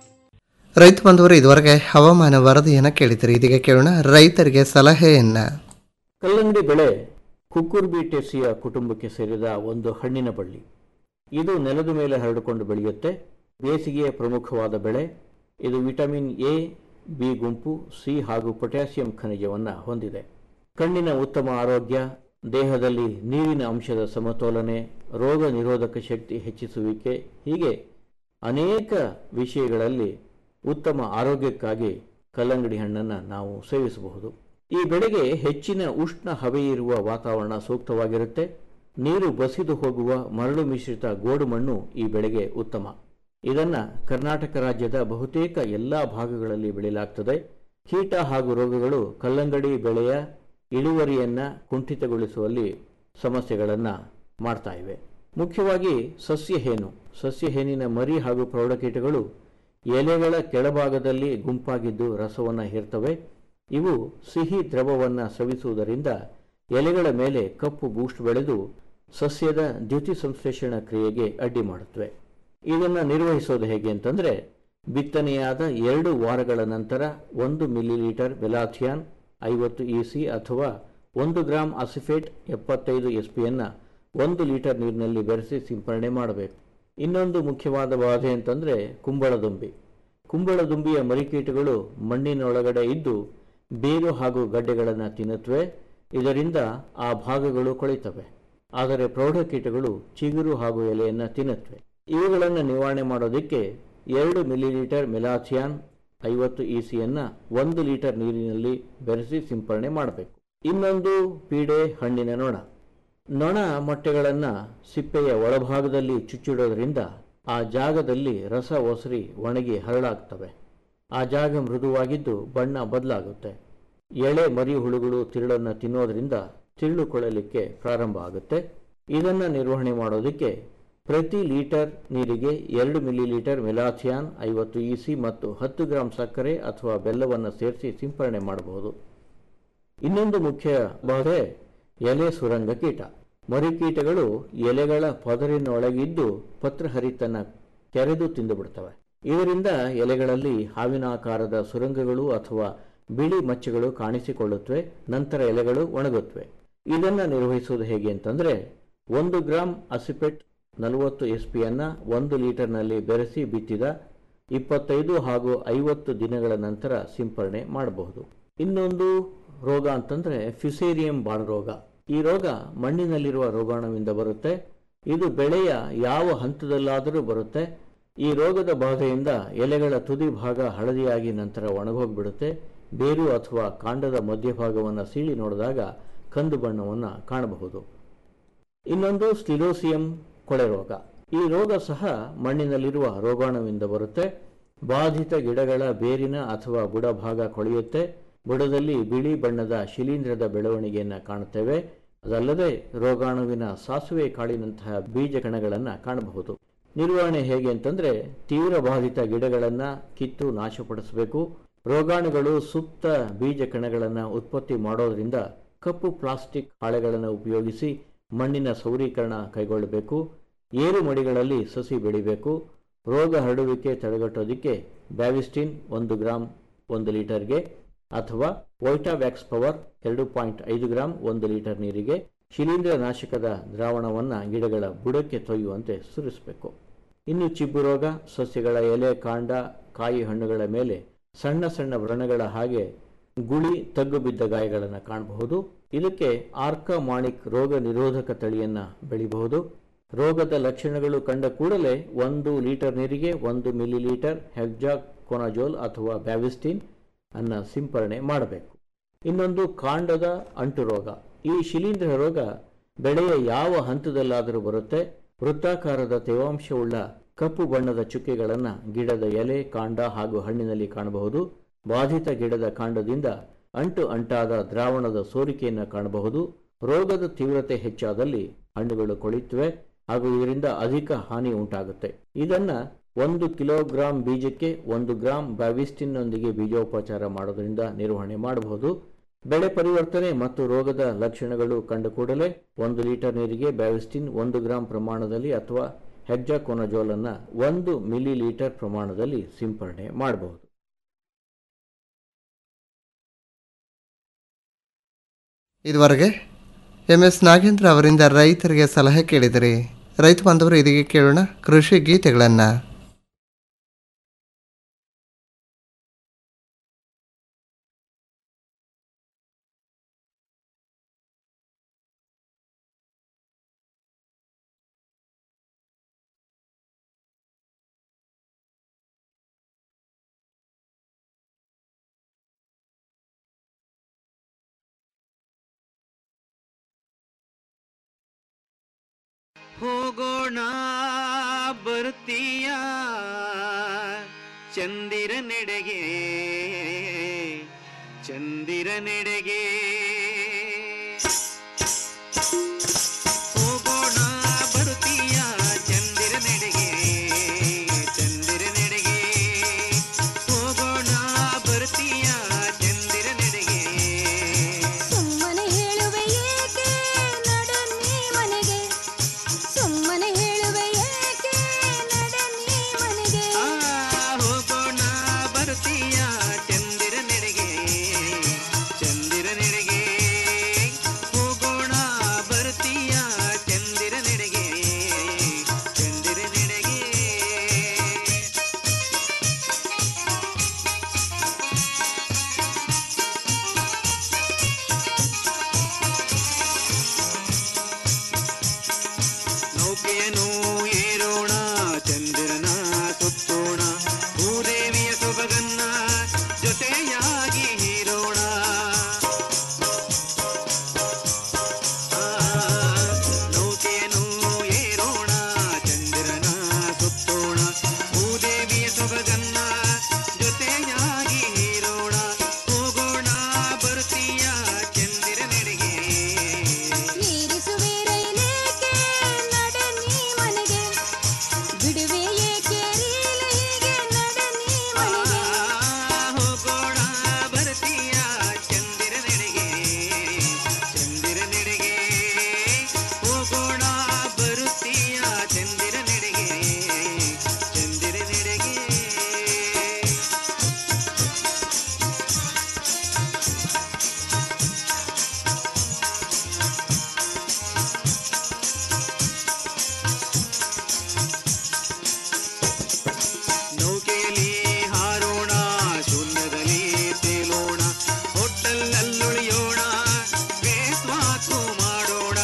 Speaker 7: ರೈತ ಬಂಧುವರು ಇದುವರೆಗೆ ಹವಾಮಾನ ವರದಿಯನ್ನು ಕೇಳಿದ್ರಿ ಇದೀಗ ಕೇಳೋಣ ರೈತರಿಗೆ ಸಲಹೆಯನ್ನ
Speaker 12: ಕಲ್ಲಂಗಡಿ ಬೆಳೆ ಕುಕ್ಕುರ್ಬಿಟೇಸಿಯ ಕುಟುಂಬಕ್ಕೆ ಸೇರಿದ ಒಂದು ಹಣ್ಣಿನ ಬಳ್ಳಿ ಇದು ನೆಲದ ಮೇಲೆ ಹರಡಿಕೊಂಡು ಬೆಳೆಯುತ್ತೆ ಬೇಸಿಗೆಯ ಪ್ರಮುಖವಾದ ಬೆಳೆ ಇದು ವಿಟಮಿನ್ ಎ ಬಿ ಗುಂಪು ಸಿ ಹಾಗೂ ಪೊಟ್ಯಾಸಿಯಂ ಖನಿಜವನ್ನು ಹೊಂದಿದೆ ಕಣ್ಣಿನ ಉತ್ತಮ ಆರೋಗ್ಯ ದೇಹದಲ್ಲಿ ನೀರಿನ ಅಂಶದ ಸಮತೋಲನೆ ರೋಗ ನಿರೋಧಕ ಶಕ್ತಿ ಹೆಚ್ಚಿಸುವಿಕೆ ಹೀಗೆ ಅನೇಕ ವಿಷಯಗಳಲ್ಲಿ ಉತ್ತಮ ಆರೋಗ್ಯಕ್ಕಾಗಿ ಕಲ್ಲಂಗಡಿ ಹಣ್ಣನ್ನು ನಾವು ಸೇವಿಸಬಹುದು ಈ ಬೆಳೆಗೆ ಹೆಚ್ಚಿನ ಉಷ್ಣ ಹವೆಯಿರುವ ವಾತಾವರಣ ಸೂಕ್ತವಾಗಿರುತ್ತೆ ನೀರು ಬಸಿದು ಹೋಗುವ ಮರಳು ಮಿಶ್ರಿತ ಗೋಡು ಮಣ್ಣು ಈ ಬೆಳೆಗೆ ಉತ್ತಮ ಇದನ್ನು ಕರ್ನಾಟಕ ರಾಜ್ಯದ ಬಹುತೇಕ ಎಲ್ಲ ಭಾಗಗಳಲ್ಲಿ ಬೆಳೆಯಲಾಗ್ತದೆ ಕೀಟ ಹಾಗೂ ರೋಗಗಳು ಕಲ್ಲಂಗಡಿ ಬೆಳೆಯ ಇಳುವರಿಯನ್ನ ಕುಂಠಿತಗೊಳಿಸುವಲ್ಲಿ ಸಮಸ್ಯೆಗಳನ್ನು ಮಾಡ್ತಾ ಇವೆ ಮುಖ್ಯವಾಗಿ ಸಸ್ಯಹೇನು ಸಸ್ಯಹೇನಿನ ಮರಿ ಹಾಗೂ ಪ್ರೌಢಕೀಟಗಳು ಎಲೆಗಳ ಕೆಳಭಾಗದಲ್ಲಿ ಗುಂಪಾಗಿದ್ದು ರಸವನ್ನು ಹೀರ್ತವೆ ಇವು ಸಿಹಿ ದ್ರವವನ್ನು ಸ್ರವಿಸುವುದರಿಂದ ಎಲೆಗಳ ಮೇಲೆ ಕಪ್ಪು ಬೂಸ್ಟ್ ಬೆಳೆದು ಸಸ್ಯದ ದ್ಯುತಿ ಸಂಶ್ಲೇಷಣ ಕ್ರಿಯೆಗೆ ಅಡ್ಡಿ ಮಾಡುತ್ತವೆ ಇದನ್ನು ನಿರ್ವಹಿಸೋದು ಹೇಗೆ ಅಂತಂದರೆ ಬಿತ್ತನೆಯಾದ ಎರಡು ವಾರಗಳ ನಂತರ ಒಂದು ಮಿಲಿಲೀಟರ್ ಬೆಲಾಥಿಯಾನ್ ಐವತ್ತು ಇ ಸಿ ಅಥವಾ ಒಂದು ಗ್ರಾಂ ಅಸಿಫೇಟ್ ಎಪ್ಪತ್ತೈದು ಎಸ್ ಪಿಯನ್ನು ಒಂದು ಲೀಟರ್ ನೀರಿನಲ್ಲಿ ಬೆರೆಸಿ ಸಿಂಪರಣೆ ಮಾಡಬೇಕು ಇನ್ನೊಂದು ಮುಖ್ಯವಾದ ಬಾಧೆ ಅಂತಂದರೆ ಕುಂಬಳದುಂಬಿ ಕುಂಬಳದುಂಬಿಯ ಮರಿಕೀಟಗಳು ಮಣ್ಣಿನೊಳಗಡೆ ಇದ್ದು ಬೇರು ಹಾಗೂ ಗಡ್ಡೆಗಳನ್ನು ತಿನ್ನುತ್ತವೆ ಇದರಿಂದ ಆ ಭಾಗಗಳು ಕೊಳಿತವೆ ಆದರೆ ಪ್ರೌಢಕೀಟಗಳು ಚಿಗುರು ಹಾಗೂ ಎಲೆಯನ್ನು ತಿನ್ನುತ್ತವೆ ಇವುಗಳನ್ನು ನಿವಾರಣೆ ಮಾಡೋದಕ್ಕೆ ಎರಡು ಮಿಲಿಲೀಟರ್ ಮೆಲಾಥಿಯಾನ್ ಐವತ್ತು ಇ ಸಿಯನ್ನು ಒಂದು ಲೀಟರ್ ನೀರಿನಲ್ಲಿ ಬೆರೆಸಿ ಸಿಂಪರಣೆ ಮಾಡಬೇಕು ಇನ್ನೊಂದು ಪೀಡೆ ಹಣ್ಣಿನ ನೊಣ ನೊಣ ಮೊಟ್ಟೆಗಳನ್ನು ಸಿಪ್ಪೆಯ ಒಳಭಾಗದಲ್ಲಿ ಚುಚ್ಚಿಡೋದ್ರಿಂದ ಆ ಜಾಗದಲ್ಲಿ ರಸ ಒಸರಿ ಒಣಗಿ ಹರಳಾಗ್ತವೆ ಆ ಜಾಗ ಮೃದುವಾಗಿದ್ದು ಬಣ್ಣ ಬದಲಾಗುತ್ತೆ ಎಳೆ ಮರಿ ಹುಳುಗಳು ತಿರುಳನ್ನು ತಿನ್ನೋದ್ರಿಂದ ತಿರುಳು ಕೊಳಲಿಕ್ಕೆ ಪ್ರಾರಂಭ ಆಗುತ್ತೆ ಇದನ್ನು ನಿರ್ವಹಣೆ ಮಾಡೋದಕ್ಕೆ ಪ್ರತಿ ಲೀಟರ್ ನೀರಿಗೆ ಎರಡು ಮಿಲಿ ಲೀಟರ್ ಮೆಲಾಥಿಯಾನ್ ಐವತ್ತು ಇ ಸಿ ಮತ್ತು ಹತ್ತು ಗ್ರಾಂ ಸಕ್ಕರೆ ಅಥವಾ ಬೆಲ್ಲವನ್ನು ಸೇರಿಸಿ ಸಿಂಪರಣೆ ಮಾಡಬಹುದು ಇನ್ನೊಂದು ಮುಖ್ಯ ಬಾಧೆ ಎಲೆ ಸುರಂಗ ಕೀಟ ಮರಿಕೀಟಗಳು ಎಲೆಗಳ ಪದರಿನೊಳಗಿದ್ದು ಪತ್ರಹರಿತನ್ನು ಕೆರೆದು ತಿಂದುಬಿಡ್ತವೆ ಇದರಿಂದ ಎಲೆಗಳಲ್ಲಿ ಹಾವಿನಾಕಾರದ ಸುರಂಗಗಳು ಅಥವಾ ಬಿಳಿ ಮಚ್ಚೆಗಳು ಕಾಣಿಸಿಕೊಳ್ಳುತ್ತವೆ ನಂತರ ಎಲೆಗಳು ಒಣಗುತ್ತವೆ ಇದನ್ನು ನಿರ್ವಹಿಸುವುದು ಹೇಗೆ ಅಂತಂದರೆ ಒಂದು ಗ್ರಾಂ ಅಸಿಪೆಟ್ ನಲವತ್ತು ಎಸ್ ಪಿಯನ್ನು ಒಂದು ಲೀಟರ್ನಲ್ಲಿ ಬೆರೆಸಿ ಬಿತ್ತಿದ ಇಪ್ಪತ್ತೈದು ಹಾಗೂ ಐವತ್ತು ದಿನಗಳ ನಂತರ ಸಿಂಪರಣೆ ಮಾಡಬಹುದು ಇನ್ನೊಂದು ರೋಗ ಅಂತಂದರೆ ಫಿಸೇರಿಯಂ ಬಾಣ ರೋಗ ಈ ರೋಗ ಮಣ್ಣಿನಲ್ಲಿರುವ ರೋಗಾಣುವಿಂದ ಬರುತ್ತೆ ಇದು ಬೆಳೆಯ ಯಾವ ಹಂತದಲ್ಲಾದರೂ ಬರುತ್ತೆ ಈ ರೋಗದ ಬಾಧೆಯಿಂದ ಎಲೆಗಳ ತುದಿ ಭಾಗ ಹಳದಿಯಾಗಿ ನಂತರ ಒಣಗೋಗ್ಬಿಡುತ್ತೆ ಬೇರು ಅಥವಾ ಕಾಂಡದ ಮಧ್ಯಭಾಗವನ್ನು ಸೀಳಿ ನೋಡಿದಾಗ ಕಂದು ಬಣ್ಣವನ್ನು ಕಾಣಬಹುದು ಇನ್ನೊಂದು ಸ್ಟಿಲೋಸಿಯಂ ಕೊಳೆ ರೋಗ ಈ ರೋಗ ಸಹ ಮಣ್ಣಿನಲ್ಲಿರುವ ರೋಗಾಣುವಿಂದ ಬರುತ್ತೆ ಬಾಧಿತ ಗಿಡಗಳ ಬೇರಿನ ಅಥವಾ ಬುಡಭಾಗ ಕೊಳೆಯುತ್ತೆ ಬುಡದಲ್ಲಿ ಬಿಳಿ ಬಣ್ಣದ ಶಿಲೀಂಧ್ರದ ಬೆಳವಣಿಗೆಯನ್ನು ಕಾಣುತ್ತೇವೆ ಅದಲ್ಲದೆ ರೋಗಾಣುವಿನ ಸಾಸುವೆ ಕಾಳಿನಂತಹ ಬೀಜ ಕಣಗಳನ್ನು ಕಾಣಬಹುದು ನಿರ್ವಹಣೆ ಹೇಗೆ ಅಂತಂದರೆ ತೀವ್ರ ಬಾಧಿತ ಗಿಡಗಳನ್ನು ಕಿತ್ತು ನಾಶಪಡಿಸಬೇಕು ರೋಗಾಣುಗಳು ಸುಪ್ತ ಬೀಜ ಕಣಗಳನ್ನು ಉತ್ಪತ್ತಿ ಮಾಡೋದ್ರಿಂದ ಕಪ್ಪು ಪ್ಲಾಸ್ಟಿಕ್ ಹಾಳೆಗಳನ್ನು ಉಪಯೋಗಿಸಿ ಮಣ್ಣಿನ ಸೌರೀಕರಣ ಕೈಗೊಳ್ಳಬೇಕು ಏರು ಮಡಿಗಳಲ್ಲಿ ಸಸಿ ಬೆಳಿಬೇಕು ರೋಗ ಹರಡುವಿಕೆ ತಡೆಗಟ್ಟೋದಕ್ಕೆ ಬ್ಯಾವಿಸ್ಟಿನ್ ಒಂದು ಗ್ರಾಂ ಒಂದು ಲೀಟರ್ಗೆ ಅಥವಾ ವೈಟಾವ್ಯಾಕ್ಸ್ ಪವರ್ ಎರಡು ಪಾಯಿಂಟ್ ಐದು ಗ್ರಾಂ ಒಂದು ಲೀಟರ್ ನೀರಿಗೆ ಶಿಲೀಂಧ್ರ ನಾಶಕದ ದ್ರಾವಣವನ್ನು ಗಿಡಗಳ ಬುಡಕ್ಕೆ ತೊಯ್ಯುವಂತೆ ಸುರಿಸಬೇಕು ಇನ್ನು ಚಿಬ್ಬು ರೋಗ ಸಸ್ಯಗಳ ಎಲೆ ಕಾಂಡ ಕಾಯಿ ಹಣ್ಣುಗಳ ಮೇಲೆ ಸಣ್ಣ ಸಣ್ಣ ವ್ರಣಗಳ ಹಾಗೆ ಗುಳಿ ತಗ್ಗು ಬಿದ್ದ ಗಾಯಗಳನ್ನು ಕಾಣಬಹುದು ಇದಕ್ಕೆ ಆರ್ಕಮಾಣಿಕ್ ರೋಗ ನಿರೋಧಕ ತಳಿಯನ್ನು ಬೆಳಿಬಹುದು ರೋಗದ ಲಕ್ಷಣಗಳು ಕಂಡ ಕೂಡಲೇ ಒಂದು ಲೀಟರ್ ನೀರಿಗೆ ಒಂದು ಮಿಲಿ ಲೀಟರ್ ಹೆಗ್ಜಾ ಕೊನಜೋಲ್ ಅಥವಾ ಬ್ಯಾವಿಸ್ಟಿನ್ ಅನ್ನ ಸಿಂಪರಣೆ ಮಾಡಬೇಕು ಇನ್ನೊಂದು ಕಾಂಡದ ಅಂಟು ರೋಗ ಈ ಶಿಲೀಂಧ್ರ ರೋಗ ಬೆಳೆಯ ಯಾವ ಹಂತದಲ್ಲಾದರೂ ಬರುತ್ತೆ ವೃತ್ತಾಕಾರದ ತೇವಾಂಶವುಳ್ಳ ಕಪ್ಪು ಬಣ್ಣದ ಚುಕ್ಕೆಗಳನ್ನು ಗಿಡದ ಎಲೆ ಕಾಂಡ ಹಾಗೂ ಹಣ್ಣಿನಲ್ಲಿ ಕಾಣಬಹುದು ಬಾಧಿತ ಗಿಡದ ಕಾಂಡದಿಂದ ಅಂಟು ಅಂಟಾದ ದ್ರಾವಣದ ಸೋರಿಕೆಯನ್ನು ಕಾಣಬಹುದು ರೋಗದ ತೀವ್ರತೆ ಹೆಚ್ಚಾದಲ್ಲಿ ಹಣ್ಣುಗಳು ಕೊಳಿತುವೆ ಹಾಗೂ ಇದರಿಂದ ಅಧಿಕ ಹಾನಿ ಉಂಟಾಗುತ್ತೆ ಇದನ್ನ ಒಂದು ಕಿಲೋಗ್ರಾಂ ಬೀಜಕ್ಕೆ ಒಂದು ಗ್ರಾಂ ಬ್ಯಾವಿಸ್ಟಿನ್ನೊಂದಿಗೆ ಬೀಜೋಪಚಾರ ಮಾಡೋದ್ರಿಂದ ನಿರ್ವಹಣೆ ಮಾಡಬಹುದು ಬೆಳೆ ಪರಿವರ್ತನೆ ಮತ್ತು ರೋಗದ ಲಕ್ಷಣಗಳು ಕಂಡ ಕೂಡಲೇ ಒಂದು ಲೀಟರ್ ನೀರಿಗೆ ಬ್ಯಾವಿಸ್ಟಿನ್ ಒಂದು ಗ್ರಾಂ ಪ್ರಮಾಣದಲ್ಲಿ ಅಥವಾ ಹೆಗ್ಜಾಕೊನಜೋಲ್ ಅನ್ನ ಒಂದು ಮಿಲಿ ಲೀಟರ್ ಪ್ರಮಾಣದಲ್ಲಿ ಸಿಂಪರಣೆ ಮಾಡಬಹುದು
Speaker 7: ಇದುವರೆಗೆ ಎಂ ಎಸ್ ನಾಗೇಂದ್ರ ಅವರಿಂದ ರೈತರಿಗೆ ಸಲಹೆ ಕೇಳಿದಿರಿ ರೈತ ಬಾಂಧವರು ಇದೀಗ ಕೇಳೋಣ ಕೃಷಿ ಗೀತೆಗಳನ್ನು
Speaker 13: ಹೋಗೋಣ ಬರ್ತೀಯ ಚಂದಿರ ನೆಡೆಗೆ ಚಂದಿರ ನೆಡೆಗೆ ಹೋಗೋಣ ಬರ್ತೀಯ ಚಂದಿರ ನೆಡೆಗೆ ಚಂದಿರ ನೆಡೆಗೆ ಹೋಗೋಣ ಬರ್ತೀಯ ಚಂದಿರ ನೆಡೆಗೆ
Speaker 14: ಸುಮ್ಮನೆ ಹೇಳುವೆ ಏಕೆ ನಡನ್ನಿ ಮನೆಗೆ ಸುಮ್ಮನೆ ಹೇಳುವೆ ಏಕೆ ನಡನ್ನಿ ಮನೆಗೆ
Speaker 13: ಹೋಗೋಣ ಬರ್ತೀಯ ಚಂದಿರ ನೆಡೆಗೆ ಚಂದಿರ ನೆಡೆಗೆ ಹೋಗೋಣ ಬರ್ತೀಯ ಚಂದಿರ ನೆಡೆಗೆ ಚಂದಿರ ನೆಡೆಗೆ ನೌಕೆಯನ್ನು ಏರೋಣ ಚಂದಿರನ ಸುತ್ತೋಣ ಭೂದೇವಿಯ ಸೊಬಗನ್ನ ಜೊತೆಯಾಗಿ ಹೀರೋಣ ಆ, ನೌಕೆಯನ್ನು ಏರೋಣ ಚಂದಿರನ ಸುತ್ತೋಣ ಭೂದೇವಿಯ ಸೊಬಗನ್ನ ಜೊತೆಯಾಗಿ ಹೀರೋಣ ಹೋಗೋಣ ಬರ್ತೀಯ ಚಂದಿರ ನೆಡೆಗೆ
Speaker 14: ಏರಿಸುವೆ ರೈಲೇಕೆ ನಡನ್ನಿ ಮನೆಗೆ ಬಿಡುವೆ ಏಕೆ ರೀಲ ಹೀಗೆ ನಡನ್ನಿ ಮನೆಗೆ
Speaker 13: ಹೋಗೋಣ ಬರ್ತೀಯ ಚಂದಿರ ನೆಡೆಗೆ ಚಂದಿರ ನೆಡೆಗೆ ಹೋಗೋಣ ಬರುತ್ತೀಯ ಚಂದಿರ ನೆಡೆಗೆ ಚಂದಿರ ನೆಡೆಗೆ ನೌಕೆಯಲ್ಲಿ ಹಾರೋಣ ಶೂನ್ಯದಲ್ಲಿ ತೇಲೋಣ ಹೋಟೆಲ್ಲುಳಿಯೋಣ ಬೇಸ್ವಾಕು ಮಾಡೋಣ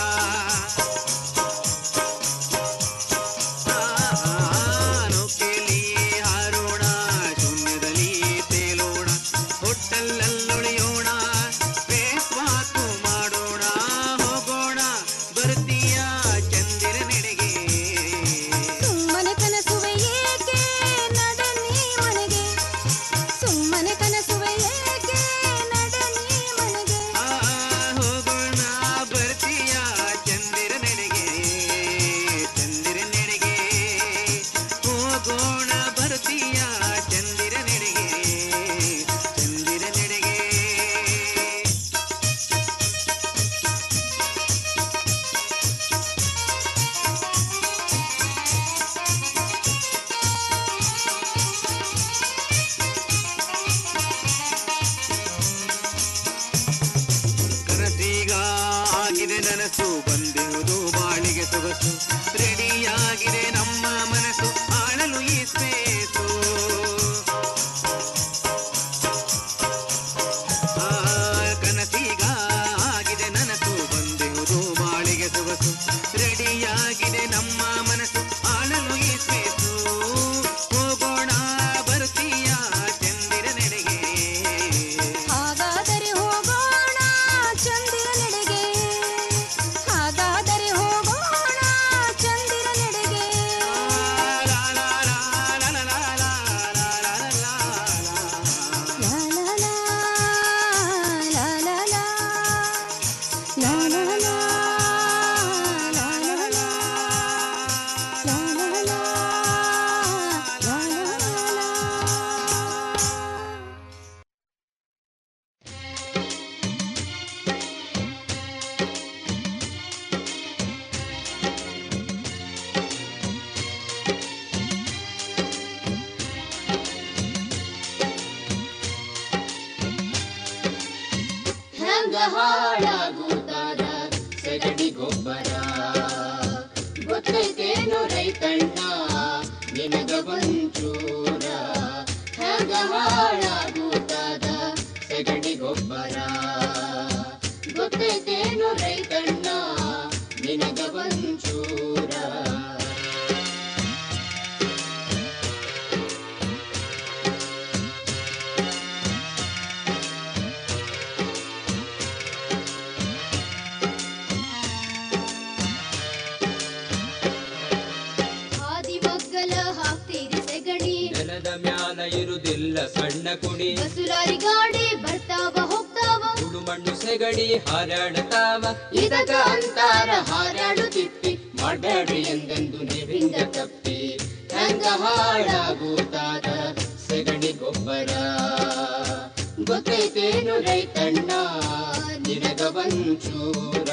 Speaker 13: ಆ, ನೌಕೆಯಲ್ಲಿ ಹಾರೋಣ ಶೂನ್ಯದಲ್ಲಿ ತೇಲೋಣ ಹೋಟೆಲ್ಲುಳಿಯೋಣ ಬೇಸ್ವಾಕು ಮಾಡೋಣ ಹೋಗೋಣ ಬರ್ತೀಯ ಚಂದಿರ ನೆಡೆಗೆ
Speaker 14: ಸುಮ್ಮನೆ ಕನಸುವೆ ಏಕೆ ನಡನ್ನಿ ಮನೆಗೆ ಸುಮ್ಮನೆ ಕನಸುವೆ ಏಕೆ ನಡನ್ನಿ ಮನೆಗೆ
Speaker 13: ಹೋಗೋಣ ಬರ್ತೀಯ ಚಂದಿರ ನೆಡೆಗೆ ಚಂದಿರ ನೆಡೆಗೆ ಹೋಗೋಣ ಬರ್ತೀಯ ಚಂದಿರ ನೆಡೆಗೆ ಚಂದಿರ ನೆಡೆಗೆ ಕನಸೀಗ ಆಗಿದೆ ನನಸು ಸೊಗಸು ರೆಡಿಯಾಗಿದೆ ನಮ್ಮ ಮನಸ್ಸು ಆಳಲು ಈ ಸ್ಪೇಸು ಆ, ಕನಸೀಗ ಆಗಿದೆ ನನಸು ಬಂದೆವುದು ಬಾಳಿಗೆ ಸೊಗಸು ರೆಡಿಯಾಗಿದೆ ನಮ್ಮ ಮನಸ್ಸು ಆಳಲು ಈ ಸ್ಪೇಸು ಹೋಗೋಣ ಬರ್ತೀಯ ಚಂದಿರ ನೆಡೆಗೆ
Speaker 14: ಹಾಗಾದರೆ ಹೋಗೋಣ ಚಂದಿರನೆಡೆಗೆ ಹಾಗಾದರೆ ಹೋಗೋಣ ಚಂದಿರನೆಡೆಗೆ ಲಾ ಲಾ ಲಾ, ಲಾ ಲಾ ಲಾ, ಲಾ ಲಾ ಲಾ, ಲಾ ಲಾ ಲಾ, ಲಾ ಲಾ ಲಾ, ಲಾ ಲಾ ಲಾ.
Speaker 15: ಹೆಂಗ ಹಾಳಾಗುತ್ತಾದ ಸಗಣಿ ಗೊಬ್ಬರ ಗೊತ್ತೈತೇನು ರೈತಣ್ಣ ನಿನಗ ಒಂಚೂರ ಹೆಂಗ ಹಾಳಾಗುತ್ತಾದ ಸಗಣಿ ಗೊಬ್ಬರ ಗೊತ್ತೈತೇನು ರೈತಣ್ಣ ನಿನಗ ಒಂಚೂರ
Speaker 14: ಹಾದಿ ಮಗ್ಗಲ ಹಾಕ್ತೀರಿ ಸೆಗಣಿ
Speaker 16: ನೆಲದ ಮ್ಯಾಲ ಇರುದಿಲ್ಲ ಸಣ್ಣ ಕುಣಿ
Speaker 14: ಬಸುಲಾರಿ ಗಾಡಿ ಬರ್ತಾವ ಹೋಗ್ತಾವ
Speaker 16: ಸುಡು ಮಣ್ಣು ಸೆಗಡಿ ಹಾರಾಡತಾವ
Speaker 15: ಇದಕ ಅಂತಾರ ಹಾರಾಡು ತಿಪ್ಪಿ ಮಾಡ್ಬೇಡ್ರಿ ಎಂದೆಂದು ನೀವಿಂದ ತಪ್ಪಿ ಹೆಂಗ ಹಾಳಾಗುತ್ತಾದ ಸಗಣಿ ಗೊಬ್ಬರ ಗೊತ್ತೈತೇನು ರೈತಣ್ಣ ನಿನಗ ಒಂಚೂರ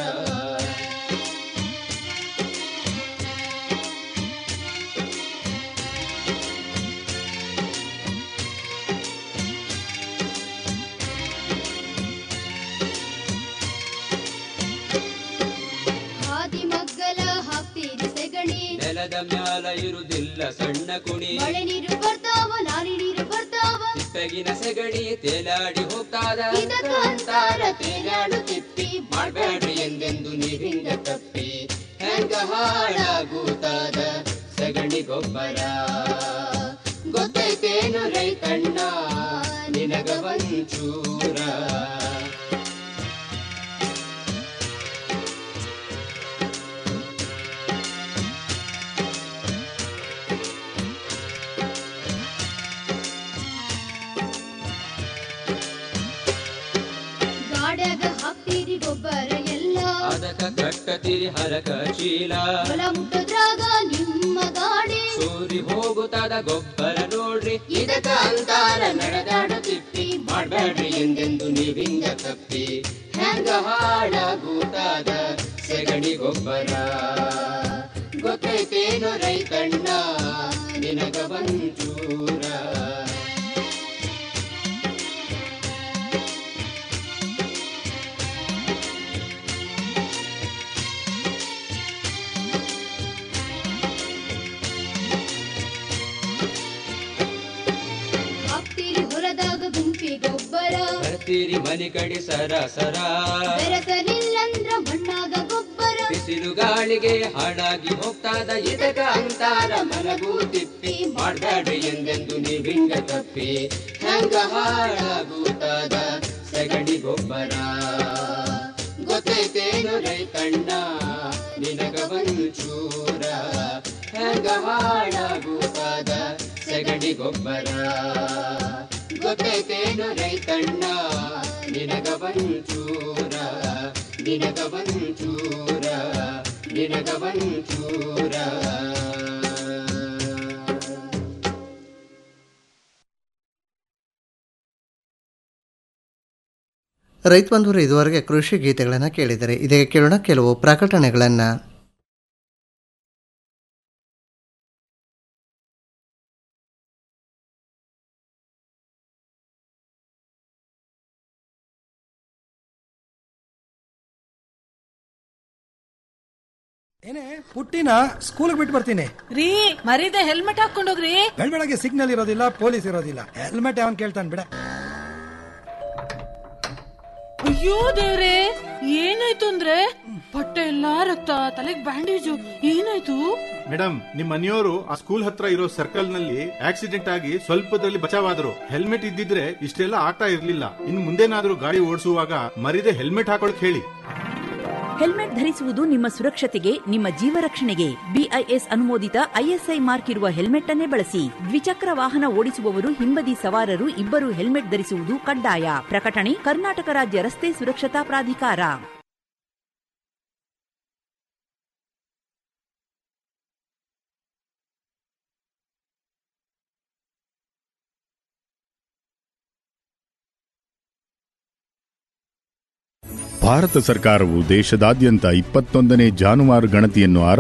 Speaker 14: ಹಾದಿ ಮಗ್ಗಲ ಹಾಕ್ತೀರಿ ಸೆಗಣಿ
Speaker 16: ನೆಲದ ಮ್ಯಾಲ ಇರುದಿಲ್ಲ ಸಣ್ಣ ಕುಣಿ
Speaker 14: ಮಳೆ ನೀರು ಬರ್ತಾವ ನಾರಿ ನೀರು ಬರ್ತಾವ
Speaker 16: ತಿಪ್ಪೆಗಿನ ಸೆಗಡಿ ತೇಲಾಡಿ ಹೋಗ್ತಾದ
Speaker 15: ಇದಕ ಅಂತಾರ ತೇಲಾಡು ತಿಪ್ಪಿ ಮಾಡ್ಬೇಡ್ರಿ ಎಂದೆಂದು ನೀವಿಂದ ತಪ್ಪಿ ಹೆಂಗ ಹಾಳಾಗುತ್ತಾದ ಸಗಣಿ ಗೊಬ್ಬರ ಗೊತ್ತೈತೇನು ರೈತಣ್ಣ ನಿನಗ ಒಂಚೂರ
Speaker 14: ಗಾಡ್ಯಾಗ ಹಾಕ್ತೀರಿ ಗೊಬ್ಬರ ಎಲ್ಲ
Speaker 16: ಅದಕ್ಕ ಕಟ್ಟತಿರಿ ಹರಕ ಚೀಲ
Speaker 14: ಹೊಲ ಮುಟ್ಟದ್ರಾಗ ನಿಮ್ಮ ಗಾಡಿ
Speaker 16: ಸೂರಿ ಹೋಗುತ್ತಾದ ಗೊಬ್ಬರ ನೋಡ್ರಿ
Speaker 15: ಇದಕ ಅಂತಾರ ನಡೆದಾಡು ತಿಪ್ಪಿ ಮಾಡ್ಬೇಡ್ರಿ ಎಂದೆಂದು ನೀವಿಂದ ತಪ್ಪಿ ಹೆಂಗ ಹಾಳಾಗುತ್ತಾದ ಸೆಗಣಿ ಗೊಬ್ಬರ ಗೊತ್ತೈತೇನು ರೈತಣ್ಣ ನಿನಗ ಒಂಚೂರ
Speaker 14: ಹಾಕ್ತೀರಿ ಹೊಲದಾಗ ಗುಂಪಿ ಗೊಬ್ಬರ
Speaker 16: ಬರ್ತೀರಿ ಮನೆ ಕಡೆ ಸರ ಸರ
Speaker 14: ಬೆರೆಸಲಿಲ್ಲಂದ್ರ ಮಣ್ಣಾಗ ಗೊಬ್ಬರ
Speaker 16: ಬಿಸಿಲು ಗಾಳಿಗೆ ಹಾಳಾಗಿ ಹೋಗ್ತಾದ ಇದಕ್ಕ ಅಂತಾರ ಮಲಗು ತಿಪ್ಪಿ ಮಾಡ್ಬೇಡ್ರಿ ಎಂದೆಂದು ನೀವಿಂಗ ತಪ್ಪಿ
Speaker 15: ಹೆಂಗ ಹಾಳಾಗುತ್ತಾದ ಸಗಣಿ ಗೊಬ್ಬರ ಗೊತ್ತೈತೇನು ರೈತಣ್ಣ ನಿನಗ ಒಂಚೂರ ಹೆಂಗ ಹಾಳಾಗುತ್ತಾದ ಸಗಣಿ ಗೊಬ್ಬರ ಗೊತ್ತೈತೇನು ರೈತಣ್ಣ ನಿನಗ ಒಂಚೂರ ನಿನಗ ಒಂಚೂರ ನಿನಗ ಒಂಚೂರ
Speaker 7: ರೈತ ಬಂಧುವರು ಇದುವರೆಗೆ ಕೃಷಿ ಗೀತೆಗಳನ್ನು ಕೇಳಿದರೆ ಇದೀಗ ಕೇಳೋಣ ಕೆಲವು ಪ್ರಕಟಣೆಗಳನ್ನು
Speaker 17: ಏನೇ ಪುಟ್ಟಿನ ಸ್ಕೂಲ್ಗೆ ಬಿಟ್ಟು ಬರ್ತೀನಿ
Speaker 18: ರೀ ಮರೀದೆ ಹೆಲ್ಮೆಟ್ ಹಾಕೊಂಡೋಗ್ರಿ
Speaker 17: ಬೆಳಗ್ಗೆ ಸಿಗ್ನಲ್ ಇರೋದಿಲ್ಲ ಪೊಲೀಸ್ ಇರೋದಿಲ್ಲ ಹೆಲ್ಮೆಟ್ ಯಾವನ್ ಕೇಳ್ತಾನೆ ಬಿಡ
Speaker 18: ಅಯ್ಯೋ ದೇವ್ರೆ ಏನಾಯ್ತು ಅಂದ್ರೆ ಬಟ್ಟೆ ಎಲ್ಲಾ ರಕ್ತ ತಲೆಗ್ ಬ್ಯಾಂಡೇಜು ಏನಾಯ್ತು
Speaker 19: ಮೇಡಮ್ ನಿಮ್ ಮನೆಯವರು ಆ ಸ್ಕೂಲ್ ಹತ್ರ ಇರೋ ಸರ್ಕಲ್ ನಲ್ಲಿ ಆಕ್ಸಿಡೆಂಟ್ ಆಗಿ ಸ್ವಲ್ಪದಲ್ಲಿ ಬಚಾವಾದ್ರು ಹೆಲ್ಮೆಟ್ ಇದ್ದಿದ್ರೆ ಇಷ್ಟೆಲ್ಲ ಆಗ್ತಾ ಇರ್ಲಿಲ್ಲ ಇನ್ ಮುಂದೇನಾದ್ರೂ ಗಾಡಿ ಓಡಿಸುವಾಗ ಮರಿದೆ ಹೆಲ್ಮೆಟ್ ಹಾಕೊಳಕ್ ಹೇಳಿ
Speaker 20: ಹೆಲ್ಮೆಟ್ ಧರಿಸುವುದು ನಿಮ್ಮ ಸುರಕ್ಷತೆಗೆ ನಿಮ್ಮ ಜೀವ ರಕ್ಷಣೆಗೆ ಬಿಐಎಸ್ ಅನುಮೋದಿತ ಐಎಸ್ಐ ಮಾರ್ಕ್ ಇರುವ ಹೆಲ್ಮೆಟ್ ಅನ್ನೇ ಬಳಸಿ ದ್ವಿಚಕ್ರ ವಾಹನ ಓಡಿಸುವವರು ಹಿಂಬದಿ ಸವಾರರು ಇಬ್ಬರು ಹೆಲ್ಮೆಟ್ ಧರಿಸುವುದು ಕಡ್ಡಾಯ ಪ್ರಕಟಣೆ ಕರ್ನಾಟಕ ರಾಜ್ಯ ರಸ್ತೆ ಸುರಕ್ಷತಾ ಪ್ರಾಧಿಕಾರ
Speaker 21: ಭಾರತ ಸರ್ಕಾರವು ದೇಶದಾದ್ಯಂತ ಇಪ್ಪತ್ತೊಂದನೇ ಜಾನುವಾರು ಗಣತಿಯನ್ನು ಆರಂಭಿಸಿದೆ